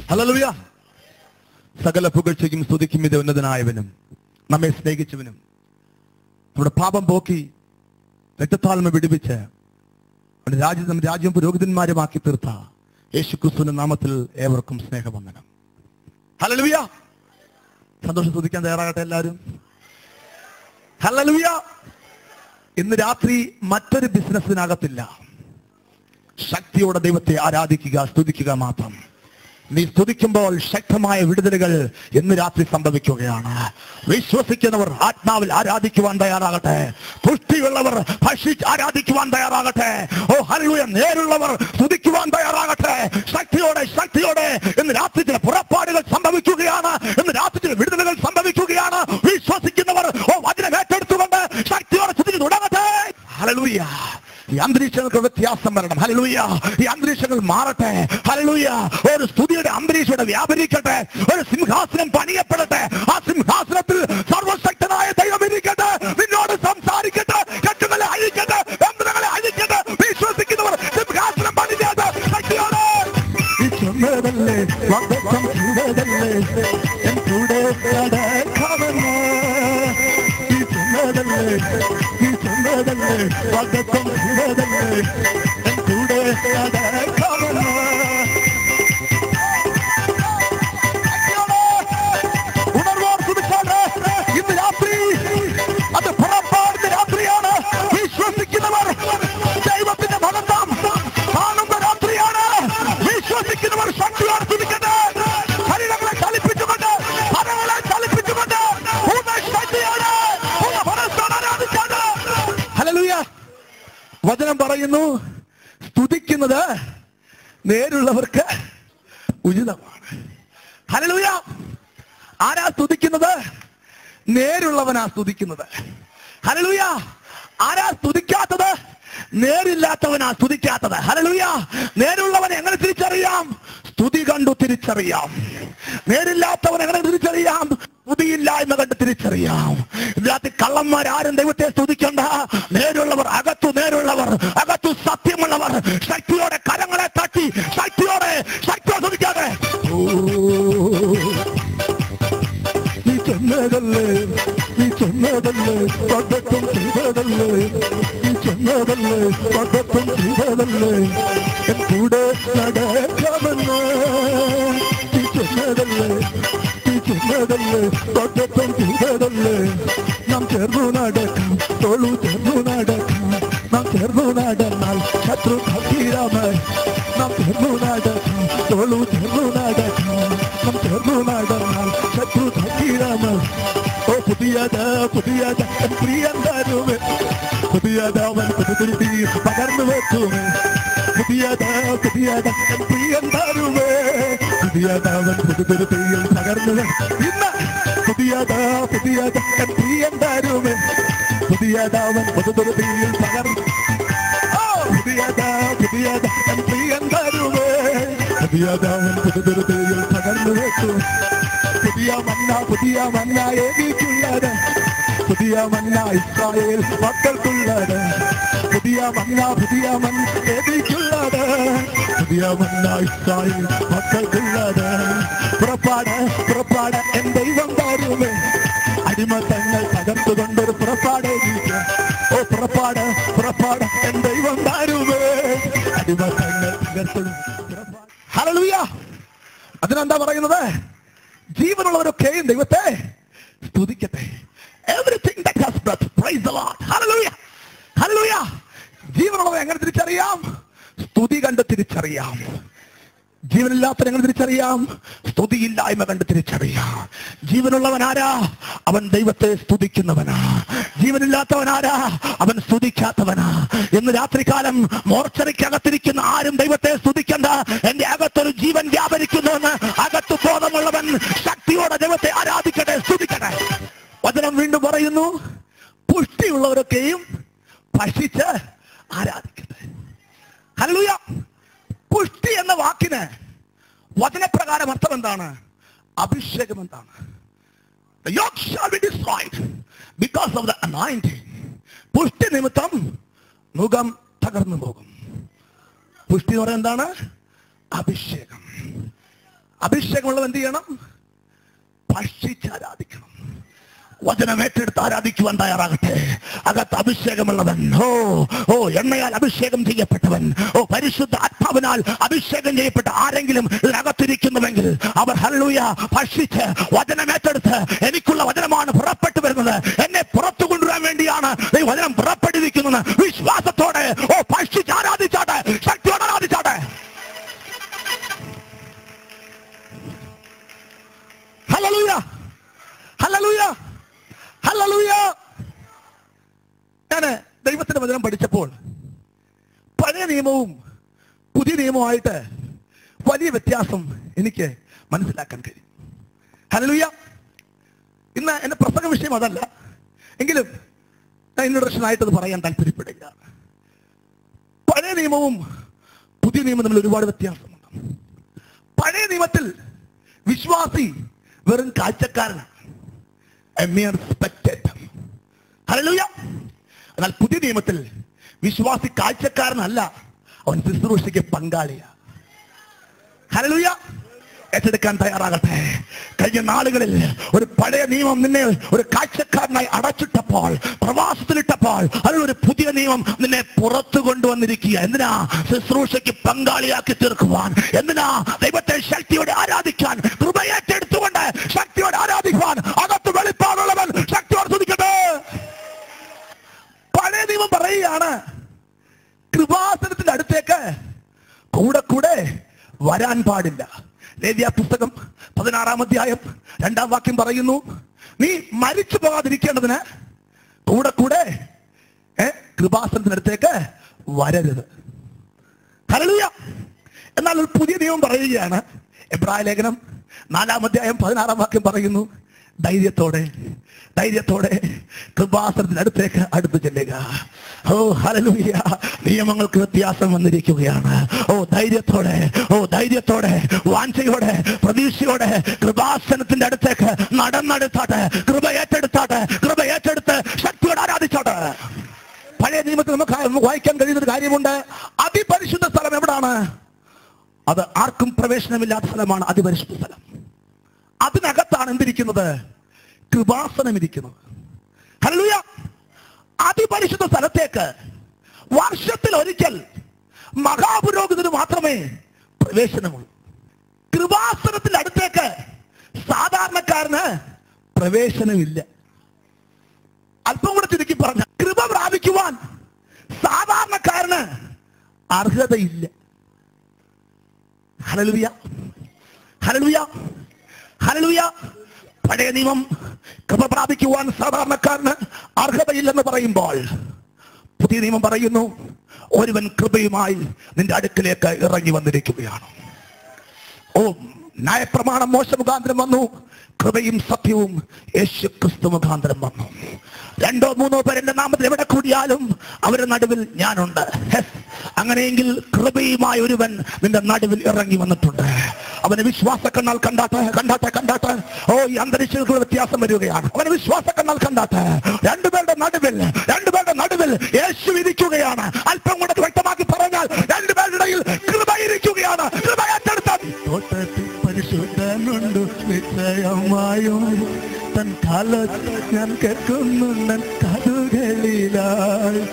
Hallelujah സകല പുകഴ്ചയ്ക്കും സ്തുതിക്കും ഇത് ഉന്നതനായവനും നമ്മെ സ്നേഹിച്ചവനും നമ്മുടെ പാപം പോക്കി രക്തത്താൽമ വിടുവിച്ച് നമ്മുടെ രാജ്യം നമ്മുടെ രാജ്യം പുരോഹിതന്മാരുമാക്കി തീർത്ത യേശു ക്രിസ്തുവിന്റെ നാമത്തിൽ ഏവർക്കും സ്നേഹവന്ദനം ഹല്ലേലൂയ സന്തോഷം സ്തുതിക്കാൻ തയ്യാറാകട്ടെ എല്ലാവരും ഹല്ലേലൂയ ഇന്ന് രാത്രി മറ്റൊരു ബിസിനസ്സിനകത്തില്ല ശക്തിയോടെ ദൈവത്തെ ആരാധിക്കുക സ്തുതിക്കുക മാത്രം നീ സ്തുതിക്കുമ്പോൾ ശക്തമായ വിടുതലുകൾ ഇന്ന് രാത്രി സംഭവിക്കുകയാണ് വിശ്വസിക്കുന്നവർ ആത്മാവിൽ ആരാധിക്കുവാൻ തയ്യാറാകട്ടെ പുഷ്ടിയുള്ളവർ ഭക്ഷിച്ച് ആരാധിക്കുവാൻ തയ്യാറാകട്ടെ ഓ ഹല്ലുയ നേരുള്ളവർ സ്തുതിക്കുവാൻ തയ്യാറാകട്ടെ ശക്തിയോടെ ശക്തിയോടെ ഇന്ന് രാത്രി ചില പുറപ്പാടുകൾ സംഭവിക്കുകയാണ് ഇന്ന് രാത്രി ചില വിടുതലുകൾ സംഭവിക്കുകയാണ് വിശ്വസിക്കുന്നവർ ഓ വചനം ഏറ്റെടുത്തുകൊണ്ട് ശക്തിയോടെ സ്തുതിച്ച് തുടങ്ങട്ടെ ഹല്ലേലൂയ ഈ അന്തരീക്ഷങ്ങൾക്ക് വ്യത്യാസം വരണം ഹല്ലേലൂയ ഈ അന്തരീക്ഷങ്ങൾ മാറട്ടെ ഹല്ലേലൂയ ഒരു സ്തുതിയുടെ അന്തരീക്ഷം വ്യാപരിക്കട്ടെ ഒരു സിംഹാസനം പണിയപ്പെടട്ടെ ആ സിംഹാസനത്തിൽ സർവശക്തനായ ദൈവം ഇരിക്കട്ടെ നിന്നോട് സംസാരിക്കട്ടെ കെട്ടുകളെ അഴിക്കട്ടെ ബന്ധനങ്ങളെ അഴിക്കട്ടെ വിശ്വസിക്കുന്നവർ സിംഹാസനം പണിഞ്ഞത് ശക്തിയോടെ ഈ ചൊന്നതല്ലേ വാഗ്ദത്തം ചെയ്തതല്ലേ എൻ കൂടെ നടക്കാമെന്ന് ഈ ചൊന്നതല്ലേ ഈ ചൊന്നതല്ലേ വാഗ്ദത്തം ചെയ്തതല്ലേ എൻ കൂടെ നടക്കാമെന്ന് ഉണർവോർ കുതിച്ചാണ് ഇന്ന് രാത്രി അത് പുറപ്പാടുന്ന രാത്രിയാണ് വിശ്വസിക്കുന്നവർ ദൈവത്തിന്റെ മകത്താം കാണുന്ന രാത്രിയാണ് വിശ്വസിക്കുന്നവർ ശക്തിയോട് തുതിക്കട്ടെ ശരീരങ്ങളെ ചലിപ്പിച്ചുകൊണ്ട് കരങ്ങളെ ചലിപ്പിച്ചുകൊണ്ട് പൂർണ്ണ ശക്തിയോടെ പൂർണ്ണ മനസ്സോടെ ആരാധിച്ചാണ് ഹല്ലേലൂയ വചനം പറയുന്നു സ്തുതിക്കുന്നത് നേരുള്ളവർക്ക് ഉചിതമാണ് ഹല്ലേലൂയ ആരാ സ്തുതിക്കുന്നത് നേരുള്ളവനാ സ്തുതിക്കുന്നത് ഹലലുയ ആരാ സ്തുതിക്കാത്തത് നേരില്ലാത്തവനാ സ്തുതിക്കാത്തത് ഹലലുയ നേരുള്ളവനെ എങ്ങനെ തിരിച്ചറിയാം സ്തുതി കണ്ടു തിരിച്ചറിയാം നേരില്ലാത്തവൻ എങ്ങനെ തിരിച്ചറിയാം സ്തുതിയില്ലായ്മ കണ്ട് തിരിച്ചറിയാം ഇതിനകത്ത് കള്ളന്മാരാരും ദൈവത്തെ സ്തുതിക്കണ്ട നേരുള്ളവർ അകത്തു നേരുള്ളവർ അകത്തു സത്യമുള്ളവർ ശക്തിയോടെ കരങ്ങളെ തട്ടി ശക്തിയോടെ ശക്തിയോടെ സ്തുതിക്കാതെ ഓ നീ ചെന്നതല്ലേ നീ ചെന്നതല്ലേ പദ്ധത്തം ചെയ്തതല്ലേ നീ ചെന്നതല്ലേ പദ്ധത്തം ചെയ്തതല്ലേ എൻ കൂടെ നടക്കാമെന്ന് നീ ചെന്നതല്ലേ നീ ചെന്നതല്ലേ പദ്ധത്തം ചെയ്തതല്ലേ നാം ചേർന്നു നടക്കാം തോളു ചേർന്നു നടക്കാം നാം ചേർന്നു നടന്നാൽ ശത്രു ഭീരാമായി നാം ചേർന്നു നടക്കാം തോളു ചേർന്നു നടക്കാം നാം ചേർന്നു നടന്നാൽ ശത്രു ഭീരാമായി ഓ പുതിയത് പുതിയത് എൻ പ്രിയൻ തരുമേ പുതിയത് അവൻ പുതുതി പകർന്നു വെക്കുമേ പുതിയത് പുതിയത് എൻ പ്രിയൻ തരുമേ പുതിയത് അവൻ പുതുതിയിൽ പകർന്നു വെ- ഇന്ന് പുതിയത് പുതിയത് എൻ പ്രിയൻ തരുമേ പുതിയത് അവൻ പുതുതിയിൽ പകർന്നു ഓ, പുതിയത് പുതിയത് എൻ പ്രിയൻ തരുമേ പുതിയത് അവൻ പുതുതിയിൽ പകർന്നു വെക്കും പുതിയ മന്ന പുതിയ മന്ന എനിക്കുള്ളത് പുതിയ മന്ന ഇസ്രായേൽ മക്കൾക്കുള്ളത് പുതിയ മന്ന പുതിയ മന്ന എനിക്കുള്ളത് പുതിയ മന്ന ഇസ്രായേൽ മക്കൾക്കുള്ളത് പുറപ്പാട് പുറപ്പാട് എൻ ദൈവം തരുമേ അടിമത്തങ്ങൾ തകർത്തുകൊണ്ടൊരു പുറപ്പാട് എനിക്ക് ഓ പുറപ്പാട് പുറപ്പാട് എൻ ദൈവം തരുമേ അടിമത്തങ്ങൾ തകർത്തു ഹല്ലേലൂയ അതിനെന്താ പറയുന്നത് ജീവനുള്ളവരൊക്കെയും ദൈവത്തെ സ്തുതിക്കട്ടെ everything that has breath praise the lord hallelujah hallelujah ജീവനുള്ളവരെ എങ്ങനെ തിരിച്ചറിയാം സ്തുതി കണ്ട് തിരിച്ചറിയാം ജീവനില്ലാത്തവൻ എങ്ങനെ തിരിച്ചറിയാം സ്തുതിയില്ലായ്മ കണ്ട് തിരിച്ചറിയാം ജീവനുള്ളവൻ ആരാ അവൻ ദൈവത്തെ സ്തുതിക്കുന്നവനാ ജീവനില്ലാത്തവൻ ആരാ അവൻ സ്തുതിക്കാത്തവനാ ഇന്ന് രാത്രികാലം മോർച്ചറിക്കകത്തിരിക്കുന്ന ആരും ദൈവത്തെ സ്തുതിക്കണ്ട എന്റെ അകത്തൊരു ജീവൻ വ്യാപരിക്കുന്നുവെന്ന് അകത്ത് ബോധമുള്ളവൻ ശക്തിയോടെ ദൈവത്തെ ആരാധിക്കട്ടെ സ്തുതിക്കട്ടെ വചനം വീണ്ടും പറയുന്നു പുഷ്ടിയുള്ളവരൊക്കെയും ഭക്ഷിച്ച് ആരാധിക്കട്ടെ ഹല്ലേലൂയ പുഷ്ടി എന്ന വാക്കിന് വചനപ്രകാരം അർത്ഥം എന്താണ് അഭിഷേകം എന്താണ് The yoke shall be destroyed because of the anointing. പുഷ്ടി നിമിത്തം മുഖം തകർന്നു പോകും പുഷ്ടി എന്ന് പറയുന്നത് എന്താണ് അഭിഷേകം അഭിഷേകമുള്ളവൻ എന്ത് ചെയ്യണം ഭക്ഷിച്ച് ആരാധിക്കണം വചനം ഏറ്റെടുത്ത് ആരാധിക്കുവാൻ തയ്യാറാകട്ടെ അകത്ത് അഭിഷേകമുള്ളവൻ ഓ ഓ എണ്ണയാൽ അഭിഷേകം ചെയ്യപ്പെട്ടവൻ ഓ പരിശുദ്ധ ആത്മാവിനാൽ അഭിഷേകം ചെയ്യപ്പെട്ട ആരെങ്കിലും ഇതിനകത്തിരിക്കുന്നുവെങ്കിൽ അവർ ഹല്ലൂയ ഭക്ഷിച്ച് വചനം ഏറ്റെടുത്ത് എനിക്കുള്ള വചനമാണ് പുറപ്പെട്ടു വരുന്നത് എന്നെ പുറത്തു കൊണ്ടുവരാൻ വേണ്ടിയാണ് ഈ വചനം പുറപ്പെട്ടിരിക്കുന്നത് വിശ്വാസത്തോടെ ഓ ഭക്ഷിച്ച് ആരാധിച്ചാട്ടെ ശക്തിയോടെ ആരാധിച്ചാട്ടെ ഹല്ലേലൂയ ഹല്ലേലൂയ ഹല്ലേലൂയ ഞാന് ദൈവത്തിന്റെ വചനം പഠിച്ചപ്പോൾ പഴയ നിയമവും പുതിയ നിയമവുമായിട്ട് വലിയ വ്യത്യാസം എനിക്ക് മനസ്സിലാക്കാൻ കഴിയും ഹല്ലേലൂയ ഇന്ന് എന്റെ പ്രസംഗ വിഷയം അതല്ല എങ്കിലും ഞാൻ ഇൻട്രൊഡക്ഷൻ ആയിട്ടത് പറയാൻ താല്പര്യപ്പെടുക പഴയ നിയമവും പുതിയ നിയമവും തമ്മിൽ ഒരുപാട് വ്യത്യാസമുണ്ട് പഴയ നിയമത്തിൽ വിശ്വാസി വെറും കാഴ്ചക്കാരനാണ് a mere spectator. Hallelujah. എന്നാൽ പുതിയ നിയമത്തിൽ വിശ്വാസി കാഴ്ചക്കാരനല്ല അവൻ ശുശ്രൂഷയ്ക്ക് പങ്കാളിയാ ഹലലുയ ഏറ്റെടുക്കാൻ തയ്യാറാകട്ടെ കഴിഞ്ഞ നാളുകളിൽ ഒരു പഴയ നിയമം നിന്നെ ഒരു കാഴ്ചക്കാരനായി അടച്ചിട്ടപ്പോൾ പ്രവാസത്തിലിട്ടപ്പോൾ അതിൽ ഒരു പുതിയ നിയമം നിന്നെ പുറത്തു കൊണ്ടുവന്നിരിക്കുക എന്തിനാ ശുശ്രൂഷയ്ക്ക് പങ്കാളിയാക്കി തീർക്കുവാൻ എന്തിനാ ദൈവത്തെ ശക്തിയോടെ ആരാധിക്കാൻ കൃപയേറ്റെടുത്തുകൊണ്ട് ശക്തിയോടെ ആരാധിക്കുവാൻ അകത്ത് വെളിപ്പാടുള്ളവൻ ശക്തിയോട് ശ്രദ്ധിക്കട്ടെ പഴയ നിയമം പറയുകയാണ് കൃപാസനത്തിന്റെ അടുത്തേക്ക് കൂടെ കൂടെ വരാൻ പാടില്ല ലേവ്യ പുസ്തകം പതിനാറാം അധ്യായം രണ്ടാം വാക്യം പറയുന്നു നീ മരിച്ചു പോകാതിരിക്കേണ്ടതിന് കൂടെ കൂടെ ഏ കൃപാസനത്തിനടുത്തേക്ക് വരരുത് ഹല്ലേലൂയ എന്നാൽ ഒരു പുതിയ നിയമം പറയുകയാണ് എബ്രായ ലേഖനം നാലാം അധ്യായം പതിനാറാം വാക്യം പറയുന്നു ധൈര്യത്തോടെ ധൈര്യത്തോടെ കൃപാസനത്തിനടുത്തേക്ക് അടുത്ത് ചെല്ലുക ഓ ഹലലൂയ നിയമങ്ങൾക്ക് വ്യത്യാസം വന്നിരിക്കുകയാണ് ഓ ധൈര്യത്തോടെ ഓ ധൈര്യത്തോടെ വാഞ്ചയോടെ പ്രതീക്ഷയോടെ കൃപാസനത്തിന്റെ അടുത്തേക്ക് നടന്നെടുത്താട്ടെ കൃപ ഏറ്റെടുത്താട്ടെ കൃപ ഏറ്റെടുത്ത് ശക്തിയോടെ ആരാധിച്ചോട്ടെ പഴയ നിയമത്തിൽ നമുക്ക് നമുക്ക് വായിക്കാൻ കഴിയുന്ന ഒരു കാര്യമുണ്ട് അതിപരിശുദ്ധ സ്ഥലം എവിടാണ് അത് ആർക്കും പ്രവേശനമില്ലാത്ത സ്ഥലമാണ് അതിപരിശുദ്ധ സ്ഥലം അതിനകത്താണ് എന്തിരിക്കുന്നത് കൃപാസനം ഇരിക്കുന്നത് ഹല്ലേലൂയ അതിപരിശുദ്ധ സ്ഥലത്തേക്ക് വർഷത്തിൽ ഒരിക്കൽ മഹാപുരോഹിതന് മാത്രമേ പ്രവേശനമുള്ളൂ കൃപാസനത്തിന്റെ അടുത്തേക്ക് സാധാരണക്കാരന് പ്രവേശനമില്ല അല്പം കൂടെ ചുരുക്കി പറഞ്ഞ കൃപ പ്രാപിക്കുവാൻ സാധാരണക്കാരന് അർഹതയില്ല ഹലലുയ ഹലലുയ ഹലലുയ പഴയ നിയമം കൃപ പ്രാപിക്കുവാൻ സാധാരണക്കാരന് അർഹതയില്ലെന്ന് പറയുമ്പോൾ പുതിയ നിയമം പറയുന്നു ഒരുവൻ കൃപയുമായി നിന്റെ അടുക്കിലേക്ക് ഇറങ്ങി വന്നിരിക്കുകയാണ് ഓ ന്യായപ്രമാണം മോശ മുഖാന്തരം വന്നു കൃപയും സത്യവും യേശു ക്രിസ്തു മുഖാന്തരം വന്നു രണ്ടോ മൂന്നോ പേർ എന്റെ നാമത്തിൽ എവിടെ കൂടിയാലും അവരുടെ നടുവിൽ ഞാനുണ്ട് ഹെസ്. അങ്ങനെയെങ്കിൽ കൃപയുമായ ഒരുവൻ നിന്റെ നടുവിൽ ഇറങ്ങി വന്നിട്ടുണ്ട് അവന് വിശ്വാസ കണ്ണാൽ കണ്ടാട്ടെ കണ്ടാട്ടെ കണ്ടാട്ടെ ഓ ഈ അന്തരീക്ഷത്തിൽ വ്യത്യാസം വരികയാണ് അവന് വിശ്വാസ കണ്ണാൽ കണ്ടാട്ടെ രണ്ടുപേരുടെ നടുവിൽ രണ്ടുപേരുടെ നടുവിൽ യേശു ഇരിക്കുകയാണ് അല്പം കൂടെ വ്യക്തമാക്കി പറഞ്ഞാൽ രണ്ടുപേരുടെ ഇടയിൽ കൃപ ഇരിക്കുകയാണ് കൃപ ഏറ്റെടുത്താൽ തോട്ടത്തിൽ പരിശുദ്ധനുണ്ട് നിശ്ചയമായും തൻ കാലത്ത് ഞാൻ കേൾക്കുന്നുണ്ട് കഥകളിലായി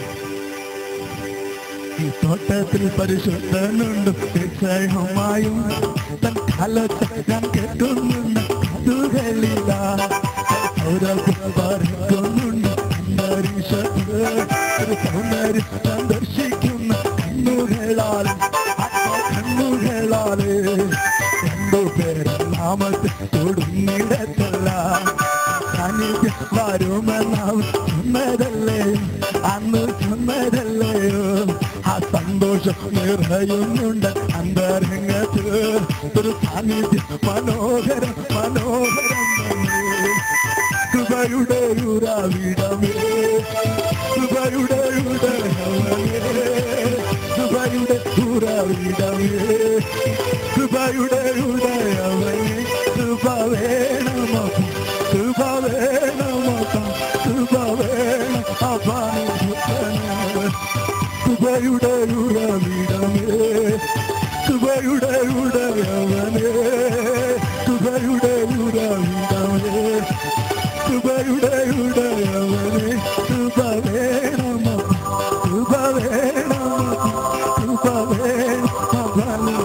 ഈ തോട്ടത്തിൽ പരിശുദ്ധനുണ്ട് നിശ്ചയമായും തൻ കാലത്ത് ഞാൻ കേൾക്കുന്നുണ്ട് കഥകളിലായി സൗരഭ്യമുണ്ട് അന്തരീക്ഷത്തിൽ ഒരു സൗന്ദര്യം ഞാൻ ദർശിക്കുന്ന കണ്ണുകളാൽ കണ്ണുകളാല് രണ്ടു പേരും നാമത്തിൽ തൊടുന്നിടത്തല്ല സാന്നിധ്യം വരുമെന്നാവും ചൊന്നതല്ലേ അന്ന് ചൊന്നതല്ലയോ ആ സന്തോഷം നിറയുന്നുണ്ട് അന്തരംഗത്ത് ഒരു സാന്നിധ്യം മനോഹരം മനോഹരം തന്നെ. കൃപയുടെ ഉറവിടമേ കൃപയുടെ ഉടയവനേ കൃപയുടെ ഉറവിടമേ കൃപയുടെ ഉടയവനേ കൃപ വേണമപ്പം കൃപ വേണമപ്പം കൃപ വേണം അപാനുഭൂതനേ കൃപയുടെ ഉറവിടമേ കൃപയുടെ ഉടയവനെ കൃപയുടെ ഉടവിടവനെ കൃപയുടെ ഉടയവനെ കൃപ വേണമോ കൃപ വേണമോ കൃപ വേണമോ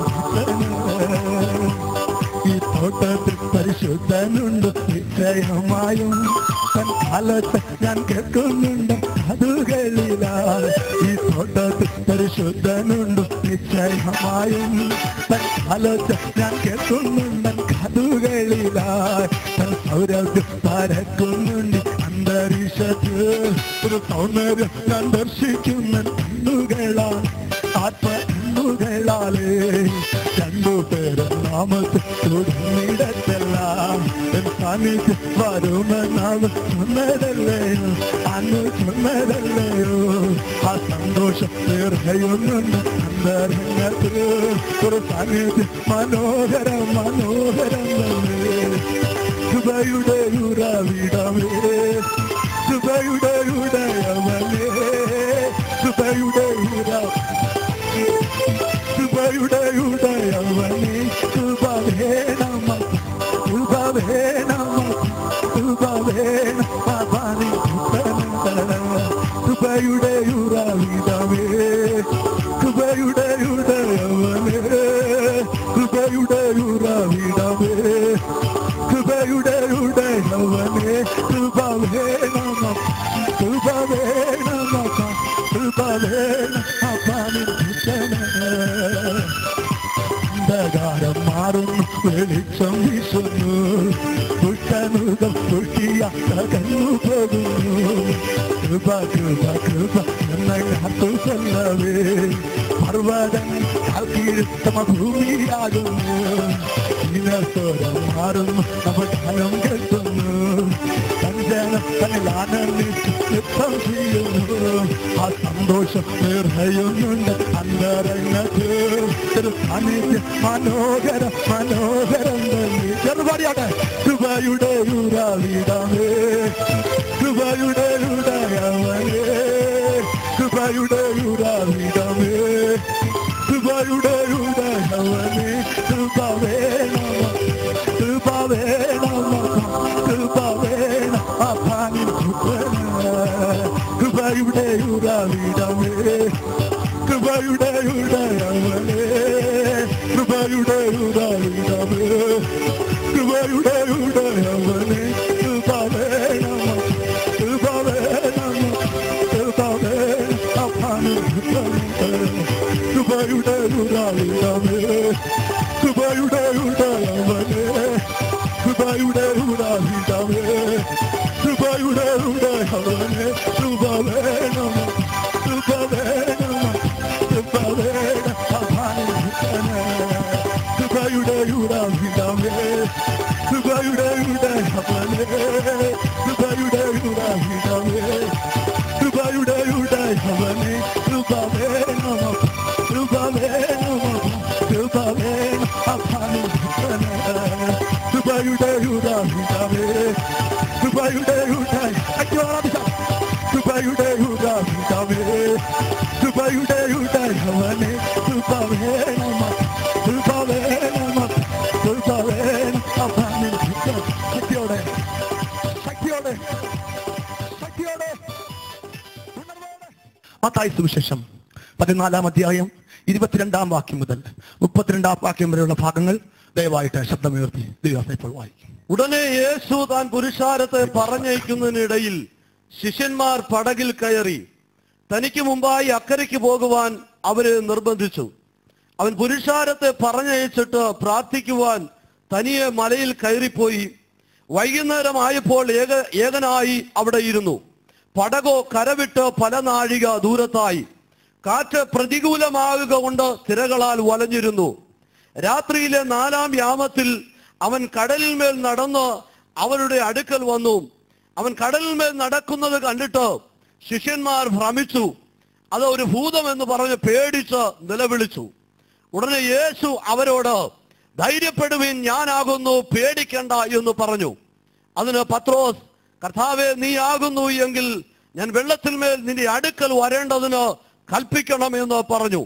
ഈ തോട്ടത്തിൽ പരിശുദ്ധനുണ്ട് നിശ്ചയമായും തൻ കാലത്ത് ഞാൻ കേൾക്കുന്നുണ്ട് അതുകളില ഈ തോട്ടത്തിൽ പരിശുദ്ധനുണ്ട് നിശ്ചയമായും തൻ കാലത്ത് ഞാൻ കേൾക്കുന്നുണ്ട് കഥകളില തൻ സൗരഭ്യം പരക്കുന്നുണ്ട് അന്തരീക്ഷത്തിൽ ഒരു സൗന്ദര്യം ഞാൻ ദർശിക്കുന്ന കണ്ണുകളാണ് ആത്മ കണ്ണുകളാലേ രണ്ടു പേരും നാമത്തിൽ തുടങ്ങിയിടത്തെല്ലാം എൻ സാന്നിധ്യം വരുമെന്നാവ് ചൊന്നതല്ലയോ അന്ന് ചൊന്നതല്ലയോ ആ സന്തോഷം തീർച്ചയുന്നുണ്ട് അന്തരംഗത്തിൽ ഒരു സാന്നിധ്യം മനോഹരം മനോഹരം തന്നെ കൃപയുടെ ഉറവിടമേ കൃപയുടെ ഉടയവനേ കൃപയുടെ ഉറ കൃപയുടെ ഉടയവനേ കൃപ വേണമ കൃപ വേണമ കൃപ വേണമ കൃപയുടെ ഉറവിടമേ കൃപയുടെ ഉടയവനേ കൃപയുടെ ഉറവിടമേ കൃപയുടെ ഉടയവനേ കൃപ വേണമ കൃപ വേണമ കൃപ വേണമ അന്ധകാരം മാറുന്നു വെളിച്ചം വീശുന്നു കുട്ടനുകം കുട്ടിയാകന്നു പോകുന്നു കൃപ കൃപ കൃപ എന്നെ കാത്തു ചെല്ലവേ പർവ്വതം കീഴ്ത്തമ ഭൂമിയാകുന്നു ഇനസ്വരം മാറുന്നു അവധാനം കേൾക്കുന്നു സഞ്ജനം തന്നിൽ ആനന്ദിച്ച് നൃത്തം ചെയ്യുന്നു ആ സന്തോഷം നിർണയുന്നുണ്ട് അന്തരംഗത്ത് ഒരു സാന്നിധ്യം മനോഹരം മനോഹരം തന്നെ ചെറുപാടിയാട്ടെ കൃപയുടെ ഉറവിടമേ കൃപയുടെ ഉടയവനേ കൃപയുടെ ഉറവിടമേ കൃപയുടെ ഉടയവനേ കൃപ വേണമ കൃപ വേണമ കൃപ വേണം അഭാനി കൃപയുടെ ഉറവിടമേ കൃപയുടെ ഉടയവനേ കൃപയുടെ ഉറവിടമേ കൃപയുടെ ഉടയവനേ കൃപ വേണമ കൃപ വേണമ കൃപ വേണം അഭാനി കൃപയുടെ ഉറവിടമേ കൃപയുടെ ഉടയവനേ കൃപയുടെ ഉറവിടമേ കൃപയുടെ ഉടയവനേ കൃപ വേണം കൃപ വേണം കൃപ വേണം അഭാനിക്കണേ കൃപയുടെ ഉറവിടമേ കൃപയുടെ ഉടയവനേ കൃപയുടെ ഉറവിടമേ കൃപയുടെ ഉടയവനേ കൃപ വേണം കൃപ വേണം കൃപ വേണം അഭാനിക്കണേ കൃപയുടെ ഉറവിടമേ കൃപയുടെ ഉടയ കൃപയുടെ ഉറവിടമേ കൃപയുടെ ഉടയവനേ കൃപ വേണം കൃപ വേണം കൃപ വേണം അഭാനിക്കണേ ശക്തിയോടെ ശക്തിയോടെ ശക്തിയോടെ ഉണർവോടെ മത്തായി സുവിശേഷം പതിനാലാം അധ്യായം ഇരുപത്തിരണ്ടാം വാക്യം മുതൽ മുപ്പത്തിരണ്ടാം വാക്യം വരെയുള്ള ഭാഗങ്ങൾ ദയവായിട്ട് ശബ്ദമുയർത്തി ദൈവം ഇപ്പോൾ വായിക്കും ഉടനെ യേശു താൻ പുരുഷാരത്തെ പറഞ്ഞയക്കുന്നതിനിടയിൽ ശിഷ്യന്മാർ പടകിൽ കയറി തനിക്ക് മുമ്പായി അക്കരയ്ക്ക് പോകുവാൻ അവരെ നിർബന്ധിച്ചു അവൻ പുരുഷാരത്തെ പറഞ്ഞയച്ചിട്ട് പ്രാർത്ഥിക്കുവാൻ തനിയെ മലയിൽ കയറിപ്പോയി വൈകുന്നേരമായപ്പോൾ ഏക ഏകനായി അവിടെ ഇരുന്നു പടകോ കരവിട്ട് പല നാഴിക ദൂരത്തായി കാറ്റ് പ്രതികൂലമാകുക കൊണ്ട് തിരകളാൽ വലഞ്ഞിരുന്നു രാത്രിയിലെ നാലാം യാമത്തിൽ അവൻ കടലിന്മേൽ നടന്ന് അവരുടെ അടുക്കൽ വന്നു അവൻ കടലിന്മേൽ നടക്കുന്നത് കണ്ടിട്ട് ശിഷ്യന്മാർ ഭ്രമിച്ചു അത് ഒരു ഭൂതം എന്ന് പറഞ്ഞ് പേടിച്ച് നിലവിളിച്ചു ഉടനെ യേശു അവരോട് ധൈര്യപ്പെടുവിൻ ഞാനാകുന്നു പേടിക്കണ്ട എന്ന് പറഞ്ഞു അതിന് പത്രോസ് കർത്താവെ നീ ആകുന്നു എങ്കിൽ ഞാൻ വെള്ളത്തിന്മേൽ നിന്റെ അടുക്കൽ വരേണ്ടതിന് കൽപ്പിക്കണം എന്ന് പറഞ്ഞു